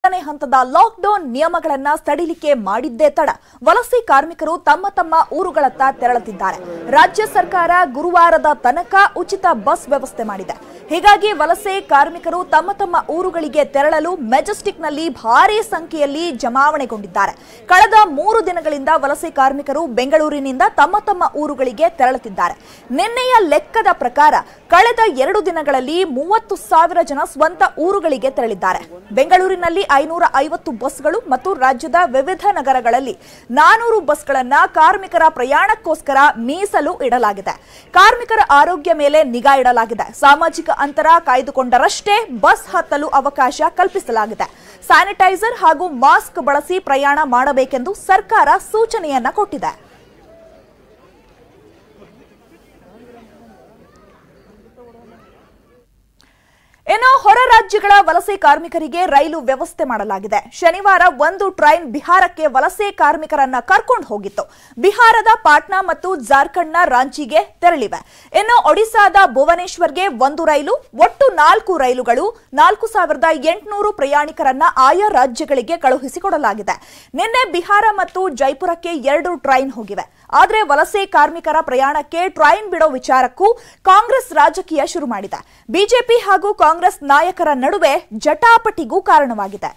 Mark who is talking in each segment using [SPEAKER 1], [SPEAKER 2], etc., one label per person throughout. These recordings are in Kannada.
[SPEAKER 1] ಎರಡನೇ ಹಂತದ ಲಾಕ್ಡೌನ್ ನಿಯಮಗಳನ್ನ ಸಡಿಲಿಕೆ ಮಾಡಿದ್ದೇ ತಡ ವಲಸೆ ಕಾರ್ಮಿಕರು ತಮ್ಮ ತಮ್ಮ ಊರುಗಳತ್ತ ತೆರಳುತ್ತಿದ್ದಾರೆ ರಾಜ್ಯ ಸರ್ಕಾರ ಗುರುವಾರದ ತನಕ ಉಚಿತ ಬಸ್ ವ್ಯವಸ್ಥೆ ಮಾಡಿದೆ ಹೀಗಾಗಿ ವಲಸೆ ಕಾರ್ಮಿಕರು ತಮ್ಮ ತಮ್ಮ ಊರುಗಳಿಗೆ ತೆರಳಲು ಮೆಜೆಸ್ಟಿಕ್ನಲ್ಲಿ ಭಾರೀ ಸಂಖ್ಯೆಯಲ್ಲಿ ಜಮಾವಣೆಗೊಂಡಿದ್ದಾರೆ ಕಳೆದ ಮೂರು ದಿನಗಳಿಂದ ವಲಸೆ ಕಾರ್ಮಿಕರು ಬೆಂಗಳೂರಿನಿಂದ ತಮ್ಮ ತಮ್ಮ ಊರುಗಳಿಗೆ ತೆರಳುತ್ತಿದ್ದಾರೆ ನಿನ್ನೆಯ ಲೆಕ್ಕದ ಪ್ರಕಾರ ಕಳೆದ ಎರಡು ದಿನಗಳಲ್ಲಿ ಮೂವತ್ತು ಸಾವಿರ ಜನ ಸ್ವಂತ ಊರುಗಳಿಗೆ ತೆರಳಿದ್ದಾರೆ ಬೆಂಗಳೂರಿನಲ್ಲಿ ಐನೂರ ಐವತ್ತು ಬಸ್ಗಳು ಮತ್ತು ರಾಜ್ಯದ ವಿವಿಧ ನಗರಗಳಲ್ಲಿ ನಾನೂರು ಬಸ್ಗಳನ್ನ ಕಾರ್ಮಿಕರ ಪ್ರಯಾಣಕ್ಕೋಸ್ಕರ ಮೀಸಲು ಇಡಲಾಗಿದೆ ಕಾರ್ಮಿಕರ ಆರೋಗ್ಯ ಮೇಲೆ ನಿಗಾ ಇಡಲಾಗಿದೆ ಸಾಮಾಜಿಕ ಅಂತರ ಕಾಯ್ದುಕೊಂಡರಷ್ಟೇ ಬಸ್ ಹತ್ತಲು ಅವಕಾಶ ಕಲ್ಪಿಸಲಾಗಿದೆ ಸ್ಯಾನಿಟೈಸರ್ ಹಾಗೂ ಮಾಸ್ಕ್ ಬಳಸಿ ಪ್ರಯಾಣ ಮಾಡಬೇಕೆಂದು ಸರ್ಕಾರ ಸೂಚನೆಯನ್ನ ಕೊಟ್ಟಿದೆ ಇನ್ನು ಹೊರ ರಾಜ್ಯಗಳ ವಲಸೆ ಕಾರ್ಮಿಕರಿಗೆ ರೈಲು ವ್ಯವಸ್ಥೆ ಮಾಡಲಾಗಿದೆ ಶನಿವಾರ ಒಂದು ಟ್ರೈನ್ ಬಿಹಾರಕ್ಕೆ ವಲಸೆ ಕಾರ್ಮಿಕರನ್ನ ಕರ್ಕೊಂಡು ಹೋಗಿತ್ತು ಬಿಹಾರದ ಪಾಟ್ನಾ ಮತ್ತು ಜಾರ್ಖಂಡ್ನ ರಾಂಚಿಗೆ ತೆರಳಿವೆ ಇನ್ನು ಒಡಿಸಾದ ಭುವನೇಶ್ವರ್ಗೆ ಒಂದು ರೈಲು ಒಟ್ಟು ನಾಲ್ಕು ರೈಲುಗಳು ನಾಲ್ಕು ಸಾವಿರದ ಎಂಟುನೂರು ಪ್ರಯಾಣಿಕರನ್ನ ಆಯಾ ರಾಜ್ಯಗಳಿಗೆ ಕಳುಹಿಸಿಕೊಡಲಾಗಿದೆ ನಿನ್ನೆ ಬಿಹಾರ ಮತ್ತು ಜೈಪುರಕ್ಕೆ ಎರಡು ಟ್ರೈನ್ ಹೋಗಿವೆ ಆದರೆ ವಲಸೆ ಕಾರ್ಮಿಕರ ಪ್ರಯಾಣಕ್ಕೆ ಟ್ರೈನ್ ಬಿಡೋ ವಿಚಾರಕ್ಕೂ ಕಾಂಗ್ರೆಸ್ ರಾಜಕೀಯ ಶುರು ಮಾಡಿದೆ ಬಿಜೆಪಿ ಹಾಗೂ ಕಾಂಗ್ರೆಸ್ ನಾಯಕರ ನಡುವೆ ಜಟಾಪಟಿಗೂ ಕಾರಣವಾಗಿದೆ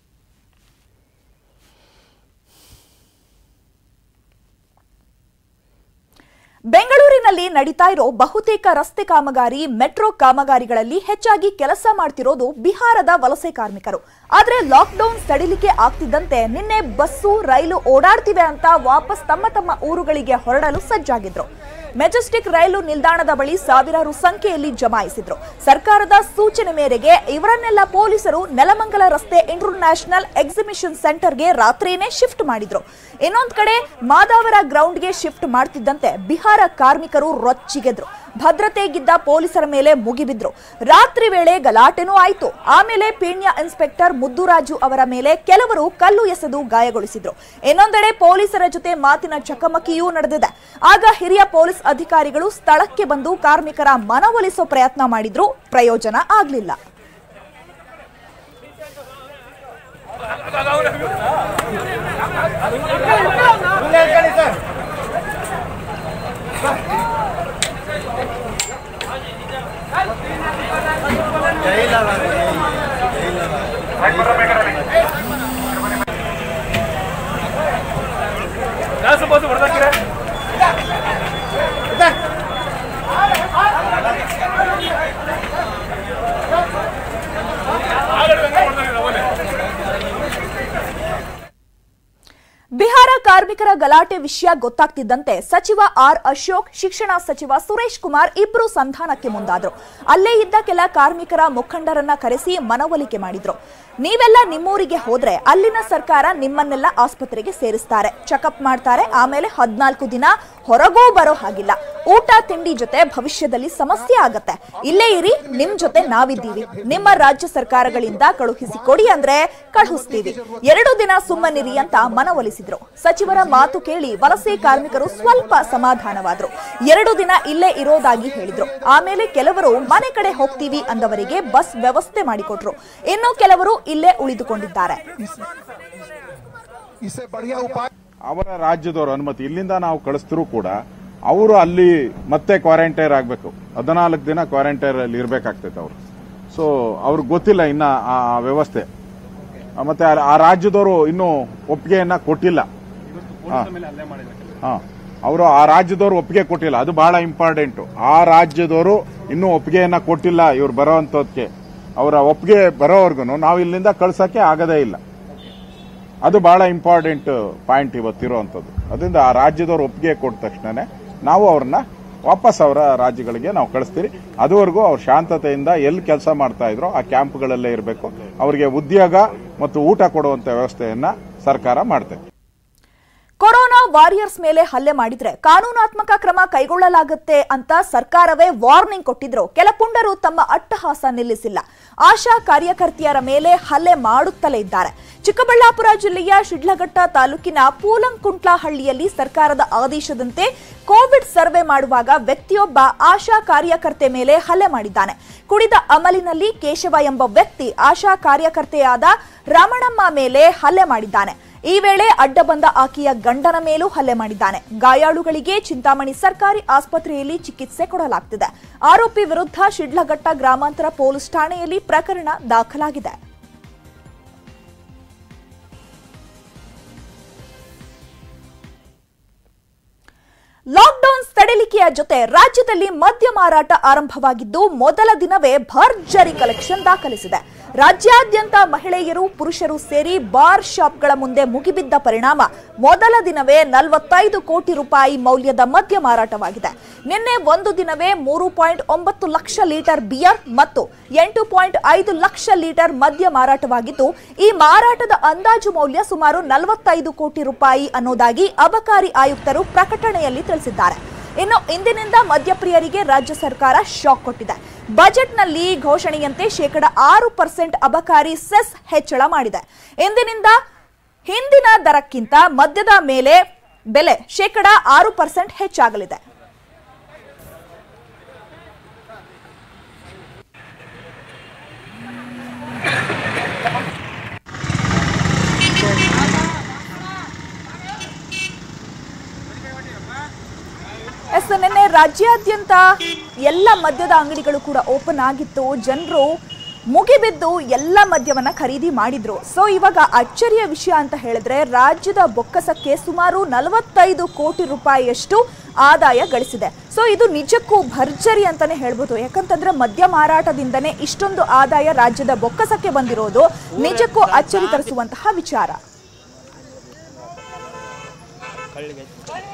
[SPEAKER 1] ಬೆಂಗಳೂರಿನಲ್ಲಿ ನಡೀತಾ ಇರೋ ಬಹುತೇಕ ರಸ್ತೆ ಕಾಮಗಾರಿ ಮೆಟ್ರೋ ಕಾಮಗಾರಿಗಳಲ್ಲಿ ಹೆಚ್ಚಾಗಿ ಕೆಲಸ ಮಾಡ್ತಿರೋದು ಬಿಹಾರದ ವಲಸೆ ಕಾರ್ಮಿಕರು ಆದ್ರೆ ಲಾಕ್ಡೌನ್ ಸಡಿಲಿಕೆ ಆಗ್ತಿದ್ದಂತೆ ನಿನ್ನೆ ಬಸ್ಸು ರೈಲು ಓಡಾಡ್ತಿವೆ ಅಂತ ವಾಪಸ್ ತಮ್ಮ ತಮ್ಮ ಊರುಗಳಿಗೆ ಹೊರಡಲು ಸಜ್ಜಾಗಿದ್ರು ಮೆಜೆಸ್ಟಿಕ್ ರೈಲು ನಿಲ್ದಾಣದ ಬಳಿ ಸಾವಿರಾರು ಸಂಖ್ಯೆಯಲ್ಲಿ ಜಮಾಯಿಸಿದ್ರು ಸರ್ಕಾರದ ಸೂಚನೆ ಮೇರೆಗೆ ಇವರನ್ನೆಲ್ಲ ಪೊಲೀಸರು ನೆಲಮಂಗಲ ರಸ್ತೆ ಇಂಟರ್ನ್ಯಾಷನಲ್ ಎಕ್ಸಿಬಿಷನ್ ಸೆಂಟರ್ಗೆ ರಾತ್ರಿನೇ ಶಿಫ್ಟ್ ಮಾಡಿದ್ರು ಇನ್ನೊಂದ್ ಕಡೆ ಮಾದಾವರ ಗ್ರೌಂಡ್ಗೆ ಶಿಫ್ಟ್ ಮಾಡ್ತಿದ್ದಂತೆ ಬಿಹಾರ ಕಾರ್ಮಿಕರು ರೊಚ್ಚಿಗೆದ್ರು ಭದ್ರತೆಗಿದ್ದ ಪೊಲೀಸರ ಮೇಲೆ ಮುಗಿಬಿದ್ರು ರಾತ್ರಿ ವೇಳೆ ಗಲಾಟೆನೂ ಆಯ್ತು ಆಮೇಲೆ ಪೀಣ್ಯ ಇನ್ಸ್ಪೆಕ್ಟರ್ ಮುದ್ದುರಾಜು ಅವರ ಮೇಲೆ ಕೆಲವರು ಕಲ್ಲು ಎಸೆದು ಗಾಯಗೊಳಿಸಿದ್ರು ಇನ್ನೊಂದೆಡೆ ಪೊಲೀಸರ ಜೊತೆ ಮಾತಿನ ಚಕಮಕಿಯೂ ನಡೆದಿದೆ ಆಗ ಹಿರಿಯ ಪೊಲೀಸ್ ಅಧಿಕಾರಿಗಳು ಸ್ಥಳಕ್ಕೆ ಬಂದು ಕಾರ್ಮಿಕರ ಮನವೊಲಿಸೋ ಪ್ರಯತ್ನ ಮಾಡಿದ್ರು ಪ್ರಯೋಜನ ಆಗ್ಲಿಲ್ಲ
[SPEAKER 2] ಗ್ಲಾಸ್ ಬಾಸು ಹೊಡೆದಾಕಿರ
[SPEAKER 1] ಬಿಹಾರ ಕಾರ್ಮಿಕರ ಗಲಾಟೆ ವಿಷಯ ಗೊತ್ತಾಗ್ತಿದ್ದಂತೆ ಸಚಿವ ಆರ್ ಅಶೋಕ್ ಶಿಕ್ಷಣ ಸಚಿವ ಸುರೇಶ್ ಕುಮಾರ್ ಇಬ್ರು ಸಂಧಾನಕ್ಕೆ ಮುಂದಾದ್ರು ಅಲ್ಲೇ ಇದ್ದ ಕೆಲ ಕಾರ್ಮಿಕರ ಮುಖಂಡರನ್ನ ಕರೆಸಿ ಮನವೊಲಿಕೆ ಮಾಡಿದ್ರು ನೀವೆಲ್ಲ ನಿಮ್ಮೂರಿಗೆ ಹೋದ್ರೆ ಅಲ್ಲಿನ ಸರ್ಕಾರ ನಿಮ್ಮನ್ನೆಲ್ಲ ಆಸ್ಪತ್ರೆಗೆ ಸೇರಿಸ್ತಾರೆ ಚೆಕಪ್ ಮಾಡ್ತಾರೆ ಆಮೇಲೆ ಹದ್ನಾಲ್ಕು ದಿನ ಹೊರಗೂ ಬರೋ ಹಾಗಿಲ್ಲ ಊಟ ತಿಂಡಿ ಜೊತೆ ಭವಿಷ್ಯದಲ್ಲಿ ಸಮಸ್ಯೆ ಆಗತ್ತೆ ಇಲ್ಲೇ ಇರಿ ನಿಮ್ ಜೊತೆ ನಾವಿದ್ದೀವಿ ನಿಮ್ಮ ರಾಜ್ಯ ಸರ್ಕಾರಗಳಿಂದ ಕಳುಹಿಸಿ ಕೊಡಿ ಅಂದ್ರೆ ಕಳುಹಿಸ್ತೀವಿ ಎರಡು ದಿನ ಸುಮ್ಮನಿರಿ ಅಂತ ಮನವೊಲಿಸಿದ್ರು ಸಚಿವರ ಮಾತು ಕೇಳಿ ವಲಸೆ ಕಾರ್ಮಿಕರು ಸ್ವಲ್ಪ ಸಮಾಧಾನವಾದ್ರು ಎರಡು ದಿನ ಇಲ್ಲೇ ಇರೋದಾಗಿ ಹೇಳಿದ್ರು ಆಮೇಲೆ ಕೆಲವರು ಮನೆ ಕಡೆ ಹೋಗ್ತೀವಿ ಅಂದವರಿಗೆ ಬಸ್ ವ್ಯವಸ್ಥೆ ಮಾಡಿಕೊಟ್ರು ಇನ್ನು ಕೆಲವರು ಇಲ್ಲೇ ಉಳಿದುಕೊಂಡಿದ್ದಾರೆ
[SPEAKER 3] इससे बढ़िया उपाय
[SPEAKER 4] ಅವರ ರಾಜ್ಯದವರು ಅನುಮತಿ ಇಲ್ಲಿಂದ ನಾವು ಕಳಿಸಿದ್ರು ಕೂಡ ಅವರು ಅಲ್ಲಿ ಮತ್ತೆ ಕ್ವಾರಂಟೈನ್ ಆಗಬೇಕು ಹದಿನಾಲ್ಕು ದಿನ ಕ್ವಾರಂಟೈನ್ ಅಲ್ಲಿ ಇರಬೇಕಾಗ್ತೈತೆ ಅವರು ಸೊ ಅವ್ರಿಗೆ ಗೊತ್ತಿಲ್ಲ ಇನ್ನ ಆ ಆ ವ್ಯವಸ್ಥೆ ಆ, ಮತ್ತೆ ಆ- ಆ ರಾಜ್ಯದವರು ಇನ್ನೂ ಒಪ್ಪಿಗೆಯನ್ನ ಕೊಟ್ಟಿಲ್ಲ ಹಾ ಅವರು ಆ ರಾಜ್ಯದವರು ಒಪ್ಪಿಗೆ ಕೊಟ್ಟಿಲ್ಲ ಅದು ಬಹಳ ಇಂಪಾರ್ಟೆಂಟ್ ಆ ರಾಜ್ಯದವರು ಇನ್ನೂ ಒಪ್ಪಿಗೆಯನ್ನ ಕೊಟ್ಟಿಲ್ಲ ಇವ್ರು ಬರೋವಂಥದ್ಕೆ ಅವರ ಒಪ್ಪಿಗೆ ಬರೋವರೆಗೂ ನಾವು ಇಲ್ಲಿಂದ ಕಳ್ಸಕ್ಕೆ ಆಗದೇ ಇಲ್ಲ ಅದು ಬಹಳ ಇಂಪಾರ್ಟೆಂಟ್ ಪಾಯಿಂಟ್ ಇವತ್ತಿರುವಂಥದ್ದು ಅದರಿಂದ ಆ ರಾಜ್ಯದವರು ಒಪ್ಪಿಗೆ ಕೊಟ್ಟ ತಕ್ಷಣನೇ ನಾವು ಅವ್ರನ್ನ ವಾಪಸ್ ಅವರ ರಾಜ್ಯಗಳಿಗೆ ನಾವು ಕಳಿಸ್ತೀವಿ ಅದುವರೆಗೂ ಅವ್ರು ಶಾಂತತೆಯಿಂದ ಎಲ್ಲಿ ಕೆಲಸ ಮಾಡ್ತಾ ಇದ್ರೋ ಆ ಕ್ಯಾಂಪ್ಗಳಲ್ಲೇ ಇರಬೇಕು ಅವರಿಗೆ ಉದ್ಯೋಗ ಮತ್ತು ಊಟ ಕೊಡುವಂತ ವ್ಯವಸ್ಥೆಯನ್ನ ಸರ್ಕಾರ ಮಾಡ್ತೇವೆ
[SPEAKER 1] ಕೊರೋನಾ ವಾರಿಯರ್ಸ್ ಮೇಲೆ ಹಲ್ಲೆ ಮಾಡಿದ್ರೆ ಕಾನೂನಾತ್ಮಕ ಕ್ರಮ ಕೈಗೊಳ್ಳಲಾಗುತ್ತೆ ಅಂತ ಸರ್ಕಾರವೇ ವಾರ್ನಿಂಗ್ ಕೊಟ್ಟಿದ್ರು ಕೆಲ ಪುಂಡರು ತಮ್ಮ ಅಟ್ಟಹಾಸ ನಿಲ್ಲಿಸಿಲ್ಲ ಆಶಾ ಕಾರ್ಯಕರ್ತೆಯರ ಮೇಲೆ ಹಲ್ಲೆ ಮಾಡುತ್ತಲೇ ಇದ್ದಾರೆ ಚಿಕ್ಕಬಳ್ಳಾಪುರ ಜಿಲ್ಲೆಯ ಶಿಡ್ಲಘಟ್ಟ ತಾಲೂಕಿನ ಪೂಲಂಕುಂಟ್ಲಹಳ್ಳಿಯಲ್ಲಿ ಸರ್ಕಾರದ ಆದೇಶದಂತೆ ಕೋವಿಡ್ ಸರ್ವೆ ಮಾಡುವಾಗ ವ್ಯಕ್ತಿಯೊಬ್ಬ ಆಶಾ ಕಾರ್ಯಕರ್ತೆ ಮೇಲೆ ಹಲ್ಲೆ ಮಾಡಿದ್ದಾನೆ ಕುಡಿದ ಅಮಲಿನಲ್ಲಿ ಕೇಶವ ಎಂಬ ವ್ಯಕ್ತಿ ಆಶಾ ಕಾರ್ಯಕರ್ತೆಯಾದ ರಮಣಮ್ಮ ಮೇಲೆ ಹಲ್ಲೆ ಮಾಡಿದ್ದಾನೆ ಈ ವೇಳೆ ಅಡ್ಡ ಬಂದ ಆಕೆಯ ಗಂಡನ ಮೇಲೂ ಹಲ್ಲೆ ಮಾಡಿದ್ದಾನೆ ಗಾಯಾಳುಗಳಿಗೆ ಚಿಂತಾಮಣಿ ಸರ್ಕಾರಿ ಆಸ್ಪತ್ರೆಯಲ್ಲಿ ಚಿಕಿತ್ಸೆ ಕೊಡಲಾಗ್ತಿದೆ ಆರೋಪಿ ವಿರುದ್ಧ ಶಿಡ್ಲಘಟ್ಟ ಗ್ರಾಮಾಂತರ ಪೊಲೀಸ್ ಠಾಣೆಯಲ್ಲಿ ಪ್ರಕರಣ ದಾಖಲಾಗಿದೆ ಲಾಕ್ಡೌನ್ ಸಡಿಲಿಕೆಯ ಜೊತೆ ರಾಜ್ಯದಲ್ಲಿ ಮದ್ಯ ಮಾರಾಟ ಆರಂಭವಾಗಿದ್ದು ಮೊದಲ ದಿನವೇ ಭರ್ಜರಿ ಕಲೆಕ್ಷನ್ ದಾಖಲಿಸಿದೆ ರಾಜ್ಯಾದ್ಯಂತ ಮಹಿಳೆಯರು ಪುರುಷರು ಸೇರಿ ಬಾರ್ ಶಾಪ್ಗಳ ಮುಂದೆ ಮುಗಿಬಿದ್ದ ಪರಿಣಾಮ ಮೊದಲ ದಿನವೇ ನಲವತ್ತೈದು ಕೋಟಿ ರೂಪಾಯಿ ಮೌಲ್ಯದ ಮದ್ಯ ಮಾರಾಟವಾಗಿದೆ ನಿನ್ನೆ ಒಂದು ದಿನವೇ ಮೂರು ಪಾಯಿಂಟ್ ಒಂಬತ್ತು ಲಕ್ಷ ಲೀಟರ್ ಬಿಯರ್ ಮತ್ತು ಎಂಟು ಪಾಯಿಂಟ್ ಐದು ಲಕ್ಷ ಲೀಟರ್ ಮದ್ಯ ಮಾರಾಟವಾಗಿದ್ದು ಈ ಮಾರಾಟದ ಅಂದಾಜು ಮೌಲ್ಯ ಸುಮಾರು ನಲವತ್ತೈದು ಕೋಟಿ ರೂಪಾಯಿ ಅನ್ನೋದಾಗಿ ಅಬಕಾರಿ ಆಯುಕ್ತರು ಪ್ರಕಟಣೆಯಲ್ಲಿ ತಿಳಿಸಿದ್ದಾರೆ ಇನ್ನು ಇಂದಿನಿಂದ ಮದ್ಯಪ್ರಿಯರಿಗೆ ರಾಜ್ಯ ಸರ್ಕಾರ ಶಾಕ್ ಕೊಟ್ಟಿದೆ ಬಜೆಟ್ನಲ್ಲಿ ಘೋಷಣೆಯಂತೆ ಶೇಕಡ ಆರು ಪರ್ಸೆಂಟ್ ಅಬಕಾರಿ ಸೆಸ್ ಹೆಚ್ಚಳ ಮಾಡಿದೆ ಇಂದಿನಿಂದ ಹಿಂದಿನ ದರಕ್ಕಿಂತ ಮದ್ಯದ ಮೇಲೆ ಬೆಲೆ ಶೇಕಡ ಆರು ಪರ್ಸೆಂಟ್ ಹೆಚ್ಚಾಗಲಿದೆ ಎಸ್ ನಿನ್ನೆ ರಾಜ್ಯಾದ್ಯಂತ ಎಲ್ಲ ಮದ್ಯದ ಅಂಗಡಿಗಳು ಕೂಡ ಓಪನ್ ಆಗಿತ್ತು ಜನರು ಮುಗಿಬಿದ್ದು ಎಲ್ಲ ಮದ್ಯವನ್ನ ಖರೀದಿ ಮಾಡಿದ್ರು ಸೊ ಇವಾಗ ಅಚ್ಚರಿಯ ವಿಷಯ ಅಂತ ಹೇಳಿದ್ರೆ ರಾಜ್ಯದ ಬೊಕ್ಕಸಕ್ಕೆ ಸುಮಾರು ನಲವತ್ತೈದು ಕೋಟಿ ರೂಪಾಯಿಯಷ್ಟು ಆದಾಯ ಗಳಿಸಿದೆ ಸೊ ಇದು ನಿಜಕ್ಕೂ ಭರ್ಜರಿ ಅಂತಾನೆ ಹೇಳ್ಬೋದು ಯಾಕಂತಂದ್ರೆ ಮದ್ಯ ಮಾರಾಟದಿಂದನೇ ಇಷ್ಟೊಂದು ಆದಾಯ ರಾಜ್ಯದ ಬೊಕ್ಕಸಕ್ಕೆ ಬಂದಿರೋದು ನಿಜಕ್ಕೂ ಅಚ್ಚರಿ ತರಿಸುವಂತಹ ವಿಚಾರ
[SPEAKER 2] ಕಳ್ಳಿಗೆ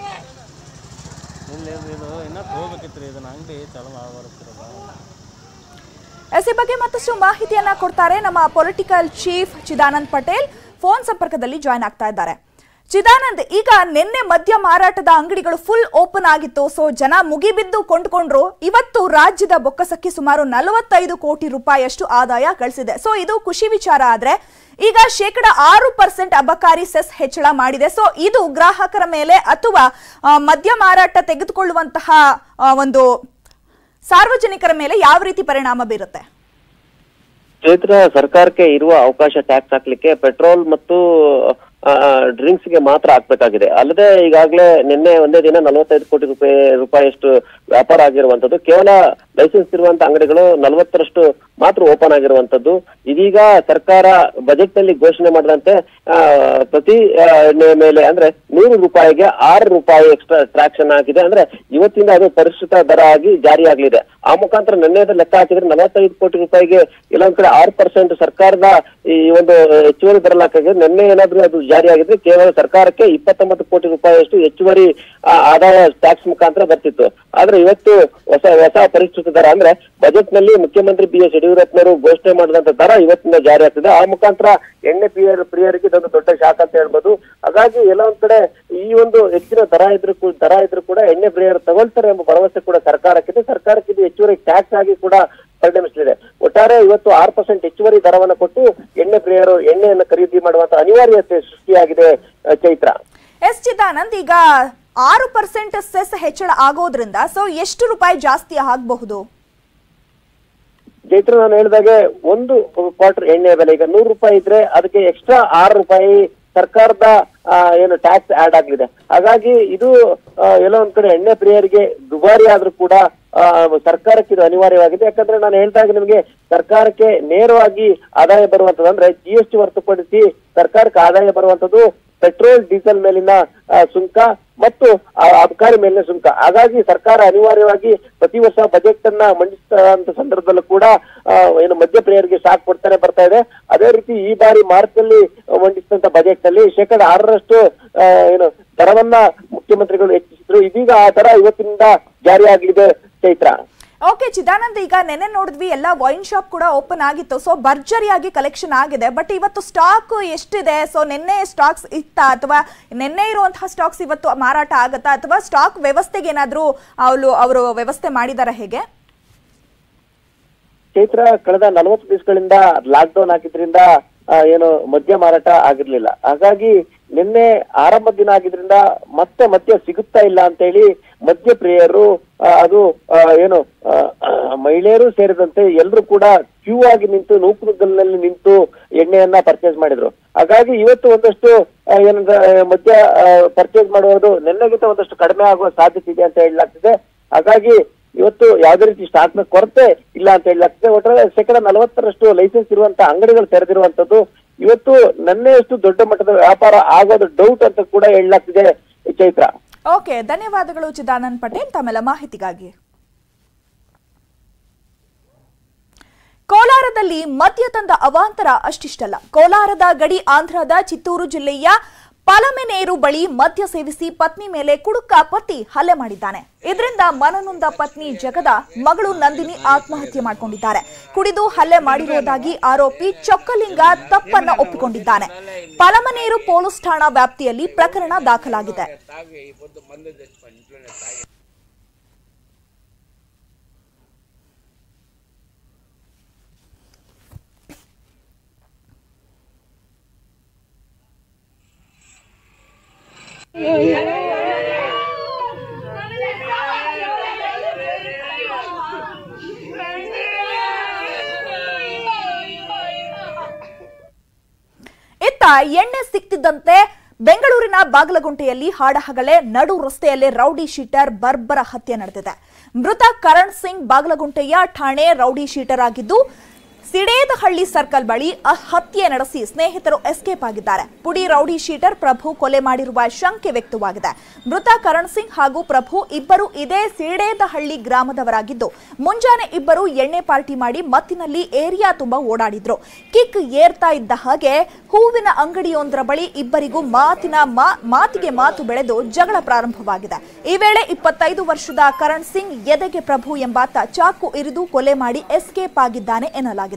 [SPEAKER 2] ಇಲ್ಲ ಇದು ಇನ್ನೂ ಹೋಗ್ಬೇಕಿತ್ತು ರೀ ಇದನ್ನ ಅಂಗಡಿ ಚಾಲು ಮಾಡ್ಬಾರ್ದು
[SPEAKER 1] ಎಸ್ ಈ ಬಗ್ಗೆ ಮತ್ತಷ್ಟು ಮಾಹಿತಿಯನ್ನ ಕೊಡ್ತಾರೆ ನಮ್ಮ political chief Chidanand Patel phone ಸಂಪರ್ಕದಲ್ಲಿ ಜಾಯ್ನ್ ಆಗ್ತಾ ಇದ್ದಾರೆ ಚಿದಾನಂದ್ ಈಗ ನಿನ್ನೆ ಮದ್ಯ ಮಾರಾಟದ ಅಂಗಡಿಗಳು ಫುಲ್ ಓಪನ್ ಆಗಿತ್ತು ಸೊ ಜನ ಮುಗಿಬಿದ್ದು ಕೊಂಡ್ಕೊಂಡ್ರು ಇವತ್ತು ರಾಜ್ಯದ ಬೊಕ್ಕಸಕ್ಕೆ ಸುಮಾರು ನಲವತ್ತೈದು ಕೋಟಿ ರೂಪಾಯಿಯಷ್ಟು ಆದಾಯ ಗಳಿಸಿದೆ ಸೊ ಇದು ಖುಷಿ ವಿಚಾರ ಆದ್ರೆ ಈಗ ಶೇಕಡ ಆರು ಪರ್ಸೆಂಟ್ ಅಬಕಾರಿ ಸೆಸ್ ಹೆಚ್ಚಳ ಮಾಡಿದೆ ಸೊ ಇದು ಗ್ರಾಹಕರ ಮೇಲೆ ಅಥವಾ ಆ, ಮದ್ಯ ಮಾರಾಟ ತೆಗೆದುಕೊಳ್ಳುವಂತಹ ಆ, ಒಂದು ಸಾರ್ವಜನಿಕರ ಮೇಲೆ ಯಾವ ರೀತಿ ಪರಿಣಾಮ ಬೀರುತ್ತೆ
[SPEAKER 3] ಚೈತ್ರ ಸರ್ಕಾರಕ್ಕೆ ಇರುವ ಅವಕಾಶ ಟ್ಯಾಕ್ಸ್ ಹಾಕ್ಲಿಕ್ಕೆ ಪೆಟ್ರೋಲ್ ಮತ್ತು ಡ್ರಿಂಕ್ಸ್ ಗೆ ಮಾತ್ರ ಹಾಕ್ಬೇಕಾಗಿದೆ ಅಲ್ಲದೆ ಈಗಾಗಲೇ ನಿನ್ನೆ ಒಂದೇ ದಿನ ನಲವತ್ತೈದು ಕೋಟಿ ರೂಪಾಯಿ ರೂಪಾಯಿಯಷ್ಟು ವ್ಯಾಪಾರ ಆಗಿರುವಂತದ್ದು ಕೇವಲ ಲೈಸೆನ್ಸ್ ಇರುವಂತ ಅಂಗಡಿಗಳು ನಲವತ್ತರಷ್ಟು ಮಾತ್ರ ಓಪನ್ ಆಗಿರುವಂತದ್ದು ಇದೀಗ ಸರ್ಕಾರ ಬಜೆಟ್ ನಲ್ಲಿ ಘೋಷಣೆ ಮಾಡಿದಂತೆ ಆ, ಪ್ರತಿ ಆ, ಎಣ್ಣೆಯ ಮೇಲೆ ಅಂದ್ರೆ ನೂರು ರೂಪಾಯಿಗೆ ಆರು ರೂಪಾಯಿ ಎಕ್ಸ್ಟ್ರಾ ಟ್ರಾಕ್ಷನ್ ಆಗಿದೆ ಅಂದ್ರೆ ಇವತ್ತಿಂದ ಅದು ಪರಿಷ್ಕೃತ ದರ ಆಗಿ ಜಾರಿಯಾಗಲಿದೆ ಆ ಮುಖಾಂತರ ನಿನ್ನೆದ ಲೆಕ್ಕ ಹಾಕಿದ್ರೆ ನಲವತ್ತೈದು ಕೋಟಿ ರೂಪಾಯಿಗೆ ಎಲ್ಲೊಂದ್ ಕಡೆ ಆರು ಪರ್ಸೆಂಟ್ ಸರ್ಕಾರದ ಈ ಒಂದು ಹೆಚ್ಚುವರಿ ಬರಲಾಗಿದೆ ನಿನ್ನೆ ಏನಾದ್ರೂ ಅದು ಜಾರಿಯಾಗಿದ್ರೆ ಕೇವಲ ಸರ್ಕಾರಕ್ಕೆ ಇಪ್ಪತ್ತೊಂಬತ್ತು ಕೋಟಿ ರೂಪಾಯಿಯಷ್ಟು ಹೆಚ್ಚುವರಿ ಆ, ಆದಾಯ ಟ್ಯಾಕ್ಸ್ ಮುಖಾಂತರ ಬರ್ತಿತ್ತು ಆದ್ರೆ ಇವತ್ತು ಹೊಸ ಹೊಸ ಪರಿಷ್ಕೃತ ದರ ಅಂದ್ರೆ ಬಜೆಟ್ ನಲ್ಲಿ ಮುಖ್ಯಮಂತ್ರಿ ಬಿ ಎಸ್ ಯಡಿಯೂರಪ್ಪನವರು ಘೋಷಣೆ ಮಾಡಿದಂತ ದರ ಇವತ್ತಿಂದ ಜಾರಿ ಆಗ್ತದೆ ಆ ಮುಖಾಂತರ ಎಣ್ಣೆ ಪ್ರಿಯರ ಪ್ರಿಯರಿಗೆ ಇದೊಂದು ದೊಡ್ಡ ಶಾಕ್ ಅಂತ ಹೇಳ್ಬೋದು ಹಾಗಾಗಿ ಎಲ್ಲ ಒಂದ್ ಕಡೆ ಈ ಒಂದು ಹೆಚ್ಚಿನ ದರ ಇದ್ರು ಕೂ- ದರ ಇದ್ರು ಕೂಡ ಎಣ್ಣೆ ಪ್ರಿಯರು ತಗೊಳ್ತಾರೆ ಎಂಬ ಭರವಸೆ ಕೂಡ ಸರ್ಕಾರಕ್ಕಿದೆ ಸರ್ಕಾರಕ್ಕೆ ಇದು ಹೆಚ್ಚುವರಿ ಟ್ಯಾಕ್ಸ್ ಆಗಿ ಕೂಡ ಪರಿಣಮಿಸಲಿದೆ ಒಟ್ಟಾರೆ ಇವತ್ತು ಆರು ಪರ್ಸೆಂಟ್ ಹೆಚ್ಚುವರಿ ದರವನ್ನು ಕೊಟ್ಟು ಎಣ್ಣೆ ಪ್ರಿಯರು ಎಣ್ಣೆಯನ್ನು ಖರೀದಿ ಮಾಡುವಂತ ಅನಿವಾರ್ಯತೆ ಸೃಷ್ಟಿಯಾಗಿದೆ ಆ, ಚೈತ್ರ
[SPEAKER 1] ಎಸ್ ಚಿದಾನಂದ್ ಈಗ ಆರು ಪರ್ಸೆಂಟ್ ಸೆಸ್ ಹೆಚ್ಚಳ ಆಗೋದ್ರಿಂದ ಸೊ ಎಷ್ಟು ರೂಪಾಯಿ ಜಾಸ್ತಿ ಆಗಬಹುದು
[SPEAKER 3] ಚೈತ್ರ ನಾನು ಹೇಳಿದಾಗೆ ಒಂದು ಕ್ವಾರ್ಟರ್ ಎಣ್ಣೆ ಬೆಲೆ ಈಗ ನೂರು ರೂಪಾಯಿ ಇದ್ರೆ ಅದಕ್ಕೆ ಎಕ್ಸ್ಟ್ರಾ ಆರು ರೂಪಾಯಿ ಸರ್ಕಾರದ ಆ, ಏನು ಟ್ಯಾಕ್ಸ್ ಆಡ್ ಆಗಲಿದೆ ಹಾಗಾಗಿ ಇದು ಆ, ಎಲ್ಲೋ ಒಂದ್ ಕಡೆ ಎಣ್ಣೆ ಪ್ರಿಯರಿಗೆ ದುಬಾರಿ ಆದ್ರೂ ಕೂಡ ಆ, ಸರ್ಕಾರಕ್ಕೆ ಇದು ಅನಿವಾರ್ಯವಾಗಿದೆ ಯಾಕಂದ್ರೆ ನಾನು ಹೇಳ್ದಾಗ ನಿಮಗೆ ಸರ್ಕಾರಕ್ಕೆ ನೇರವಾಗಿ ಆದಾಯ ಬರುವಂತದ್ದು ಅಂದ್ರೆ ಜಿ ಎಸ್ ಟಿ ಹೊರತುಪಡಿಸಿ ಸರ್ಕಾರಕ್ಕೆ ಆದಾಯ ಬರುವಂತದ್ದು ಪೆಟ್ರೋಲ್ ಡೀಸೆಲ್ ಮೇಲಿನ ಆ, ಸುಂಕ ಮತ್ತು ಆ ಅಬಕಾರಿ ಮೇಲಿನ ಸುಂಕ ಹಾಗಾಗಿ ಸರ್ಕಾರ ಅನಿವಾರ್ಯವಾಗಿ ಪ್ರತಿ ವರ್ಷ ಬಜೆಟ್ ಅನ್ನ ಮಂಡಿಸುವಂತ ಸಂದರ್ಭದಲ್ಲೂ ಕೂಡ ಆ, ಏನು ಮಧ್ಯಪ್ರಿಯರಿಗೆ ಶಾಕ್ ಕೊಡ್ತಾನೆ ಬರ್ತಾ ಇದೆ ಅದೇ ರೀತಿ ಈ ಬಾರಿ ಮಾರ್ಚ್ ನಲ್ಲಿ ಮಂಡಿಸಿದಂತ ಬಜೆಟ್ ನಲ್ಲಿ ಶೇಕಡ ಆರರಷ್ಟು ಆ, ಏನು ದರವನ್ನ ಮುಖ್ಯಮಂತ್ರಿಗಳು ಹೆಚ್ಚಿಸಿದ್ರು ಇದೀಗ ಆ ದರ ಇವತ್ತಿನಿಂದ ಜಾರಿ ಆಗಲಿದೆ ಚೈತ್ರ
[SPEAKER 1] ಓಕೆ ಚಿದಾನಂದ್ ಈಗ ನೆನ್ನೆ ನೋಡಿದ್ವಿ ಎಲ್ಲ ವೈನ್ ಶಾಪ್ ಕೂಡ ಓಪನ್ ಆಗಿತ್ತು ಸೊ ಭರ್ಜರಿಯಾಗಿ ಕಲೆಕ್ಷನ್ ಆಗಿದೆ ಬಟ್ ಇವತ್ತು ಸ್ಟಾಕ್ ಎಷ್ಟಿದೆ ಸೊ ನಿನ್ನೆ ಸ್ಟಾಕ್ಸ್ ಇತ್ತಾ ಅಥವಾ ನಿನ್ನೆ ಇರುವಂತಹ ಸ್ಟಾಕ್ಸ್ ಇವತ್ತು ಮಾರಾಟ ಆಗತ್ತಾ ಅಥವಾ ಸ್ಟಾಕ್ ವ್ಯವಸ್ಥೆಗೆ ಏನಾದರೂ ಅವರು ಅವರು ವ್ಯವಸ್ಥೆ ಮಾಡಿದಾರ ಹೇಗೆ
[SPEAKER 3] ಚೈತ್ರ ಕಳೆದ ನಲವತ್ತು ದಿವಸಗಳಿಂದ ಲಾಕ್ ಡೌನ್ ಹಾಕಿದ್ರಿಂದ ಆ, ಏನು ಮದ್ಯ ಮಾರಾಟ ಆಗಿರ್ಲಿಲ್ಲ ಹಾಗಾಗಿ ನಿನ್ನೆ ಆರಂಭ ದಿನ ಆಗಿದ್ರಿಂದ ಮತ್ತೆ ಮದ್ಯ ಸಿಗುತ್ತಾ ಇಲ್ಲ ಅಂತ ಹೇಳಿ ಮದ್ಯ ಪ್ರಿಯರು ಆ, ಅದು ಆ, ಏನು ಆ, ಮಹಿಳೆಯರು ಸೇರಿದಂತೆ ಎಲ್ಲರೂ ಕೂಡ ಕ್ಯೂ ಆಗಿ ನಿಂತು ನೂಕುನುಗ್ಗಲಿನಲ್ಲಿ ನಿಂತು ಎಣ್ಣೆಯನ್ನ ಪರ್ಚೇಸ್ ಮಾಡಿದ್ರು ಹಾಗಾಗಿ ಇವತ್ತು ಒಂದಷ್ಟು ಆ, ಏನಂದ್ರೆ ಮದ್ಯ ಪರ್ಚೇಸ್ ಮಾಡುವುದು ನಿನ್ನೆಗಿಂತ ಒಂದಷ್ಟು ಕಡಿಮೆ ಆಗುವ ಸಾಧ್ಯತೆ ಇದೆ ಅಂತ ಹೇಳಲಾಗ್ತಿದೆ ಹಾಗಾಗಿ ಇವತ್ತು ಯಾವುದೇ ರೀತಿ ಸ್ಟಾಕ್ ನ ಕೊರತೆ ಇಲ್ಲ ಅಂತ ಹೇಳಲಾಗ್ತದೆ ಒಟ್ಟಾರೆ ಶೇಕಡ ನಲವತ್ತರಷ್ಟು ಲೈಸೆನ್ಸ್ ಇರುವಂತ ಅಂಗಡಿಗಳು ತೆರೆದಿರುವಂತದ್ದು ಇವತ್ತು ನನ್ನೆಯಷ್ಟು ದೊಡ್ಡ ಮಟ್ಟದ ವ್ಯಾಪಾರ ಆಗೋದು ಡೌಟ್ ಅಂತ ಕೂಡ ಹೇಳಲಾಗ್ತಿದೆ ಚೈತ್ರ
[SPEAKER 1] ಓಕೆ ಧನ್ಯವಾದಗಳು ಚಿದಾನಂದ್ ಪಟೇಲ್ ತಮ್ಮೆಲ್ಲ ಮಾಹಿತಿಗಾಗಿ ಕೋಲಾರದಲ್ಲಿ ಮದ್ಯ ತಂದ ಅವಾಂತರ ಅಷ್ಟಿಷ್ಟಲ್ಲ ಕೋಲಾರದ ಗಡಿ ಆಂಧ್ರದ ಚಿತ್ತೂರು ಜಿಲ್ಲೆಯ ಪಲಮೆನೇರು ಬಳಿ ಮದ್ಯ ಸೇವಿಸಿ ಪತ್ನಿ ಮೇಲೆ ಕುಡುಕ ಪತಿ ಹಲ್ಲೆ ಮಾಡಿದ್ದಾನೆ ಇದರಿಂದ ಮನನೊಂದ ಪತ್ನಿ ಜಗದ ಮಗಳು ನಂದಿನಿ ಆತ್ಮಹತ್ಯೆ ಮಾಡಿಕೊಂಡಿದ್ದಾರೆ ಕುಡಿದು ಹಲ್ಲೆ ಮಾಡಿರುವುದಾಗಿ ಆರೋಪಿ ಚೊಕ್ಕಲಿಂಗ ತಪ್ಪನ್ನ ಒಪ್ಪಿಕೊಂಡಿದ್ದಾನೆ ಪಲಮನೇರು ಪೊಲೀಸ್ ಠಾಣಾ ವ್ಯಾಪ್ತಿಯಲ್ಲಿ ಪ್ರಕರಣ ದಾಖಲಾಗಿದೆ ಇತ್ತ ಎಣ್ಣೆ ಸಿಕ್ತಿದ್ದಂತೆ ಬೆಂಗಳೂರಿನ ಬಾಗಲಗುಂಟೆಯಲ್ಲಿ ಹಾಡಹಗಲೇ ನಡು ರಸ್ತೆಯಲ್ಲೇ ರೌಡಿ ಶೀಟರ್ ಬರ್ಬರ ಹತ್ಯೆ ನಡೆದಿದೆ ಮೃತ ಕರಣ್ ಸಿಂಗ್ ಬಾಗಲಗುಂಟೆಯ ಠಾಣೆ ರೌಡಿ ಶೀಟರ್ ಆಗಿದ್ದು ಸಿಡೇದಹಳ್ಳಿ ಸರ್ಕಲ್ ಬಳಿ ಅ- ಹತ್ಯೆ ನಡೆಸಿ ಸ್ನೇಹಿತರು ಎಸ್ಕೇಪ್ ಆಗಿದ್ದಾರೆ ಪುಡಿ ರೌಡಿ ಶೀಟರ್ ಪ್ರಭು ಕೊಲೆ ಮಾಡಿರುವ ಶಂಕೆ ವ್ಯಕ್ತವಾಗಿದೆ ಮೃತ ಕರಣ್ ಸಿಂಗ್ ಹಾಗೂ ಪ್ರಭು ಇಬ್ಬರು ಇದೇ ಸಿಡೇದಹಳ್ಳಿ ಗ್ರಾಮದವರಾಗಿದ್ದು ಮುಂಜಾನೆ ಇಬ್ಬರು ಎಣ್ಣೆ ಪಾರ್ಟಿ ಮಾಡಿ ಮತ್ತಿನಲ್ಲಿ ಏರಿಯಾ ತುಂಬಾ ಓಡಾಡಿದ್ರು ಕಿಕ್ ಏರ್ತಾ ಇದ್ದ ಹಾಗೆ ಹೂವಿನ ಅಂಗಡಿಯೊಂದರ ಬಳಿ ಇಬ್ಬರಿಗೂ ಮಾತಿನ ಮಾ- ಮಾತಿಗೆ ಮಾತು ಬೆಳೆದು ಜಗಳ ಪ್ರಾರಂಭವಾಗಿದೆ ಈ ವೇಳೆ ಇಪ್ಪತ್ತೈದು ವರ್ಷದ ಕರಣ್ ಸಿಂಗ್ ಎದೆಗೆ ಪ್ರಭು ಎಂಬಾತ ಚಾಕು ಇರಿದು ಕೊಲೆ ಮಾಡಿ ಎಸ್ಕೇಪ್ ಆಗಿದ್ದಾನೆ ಎನ್ನಲಾಗಿದೆ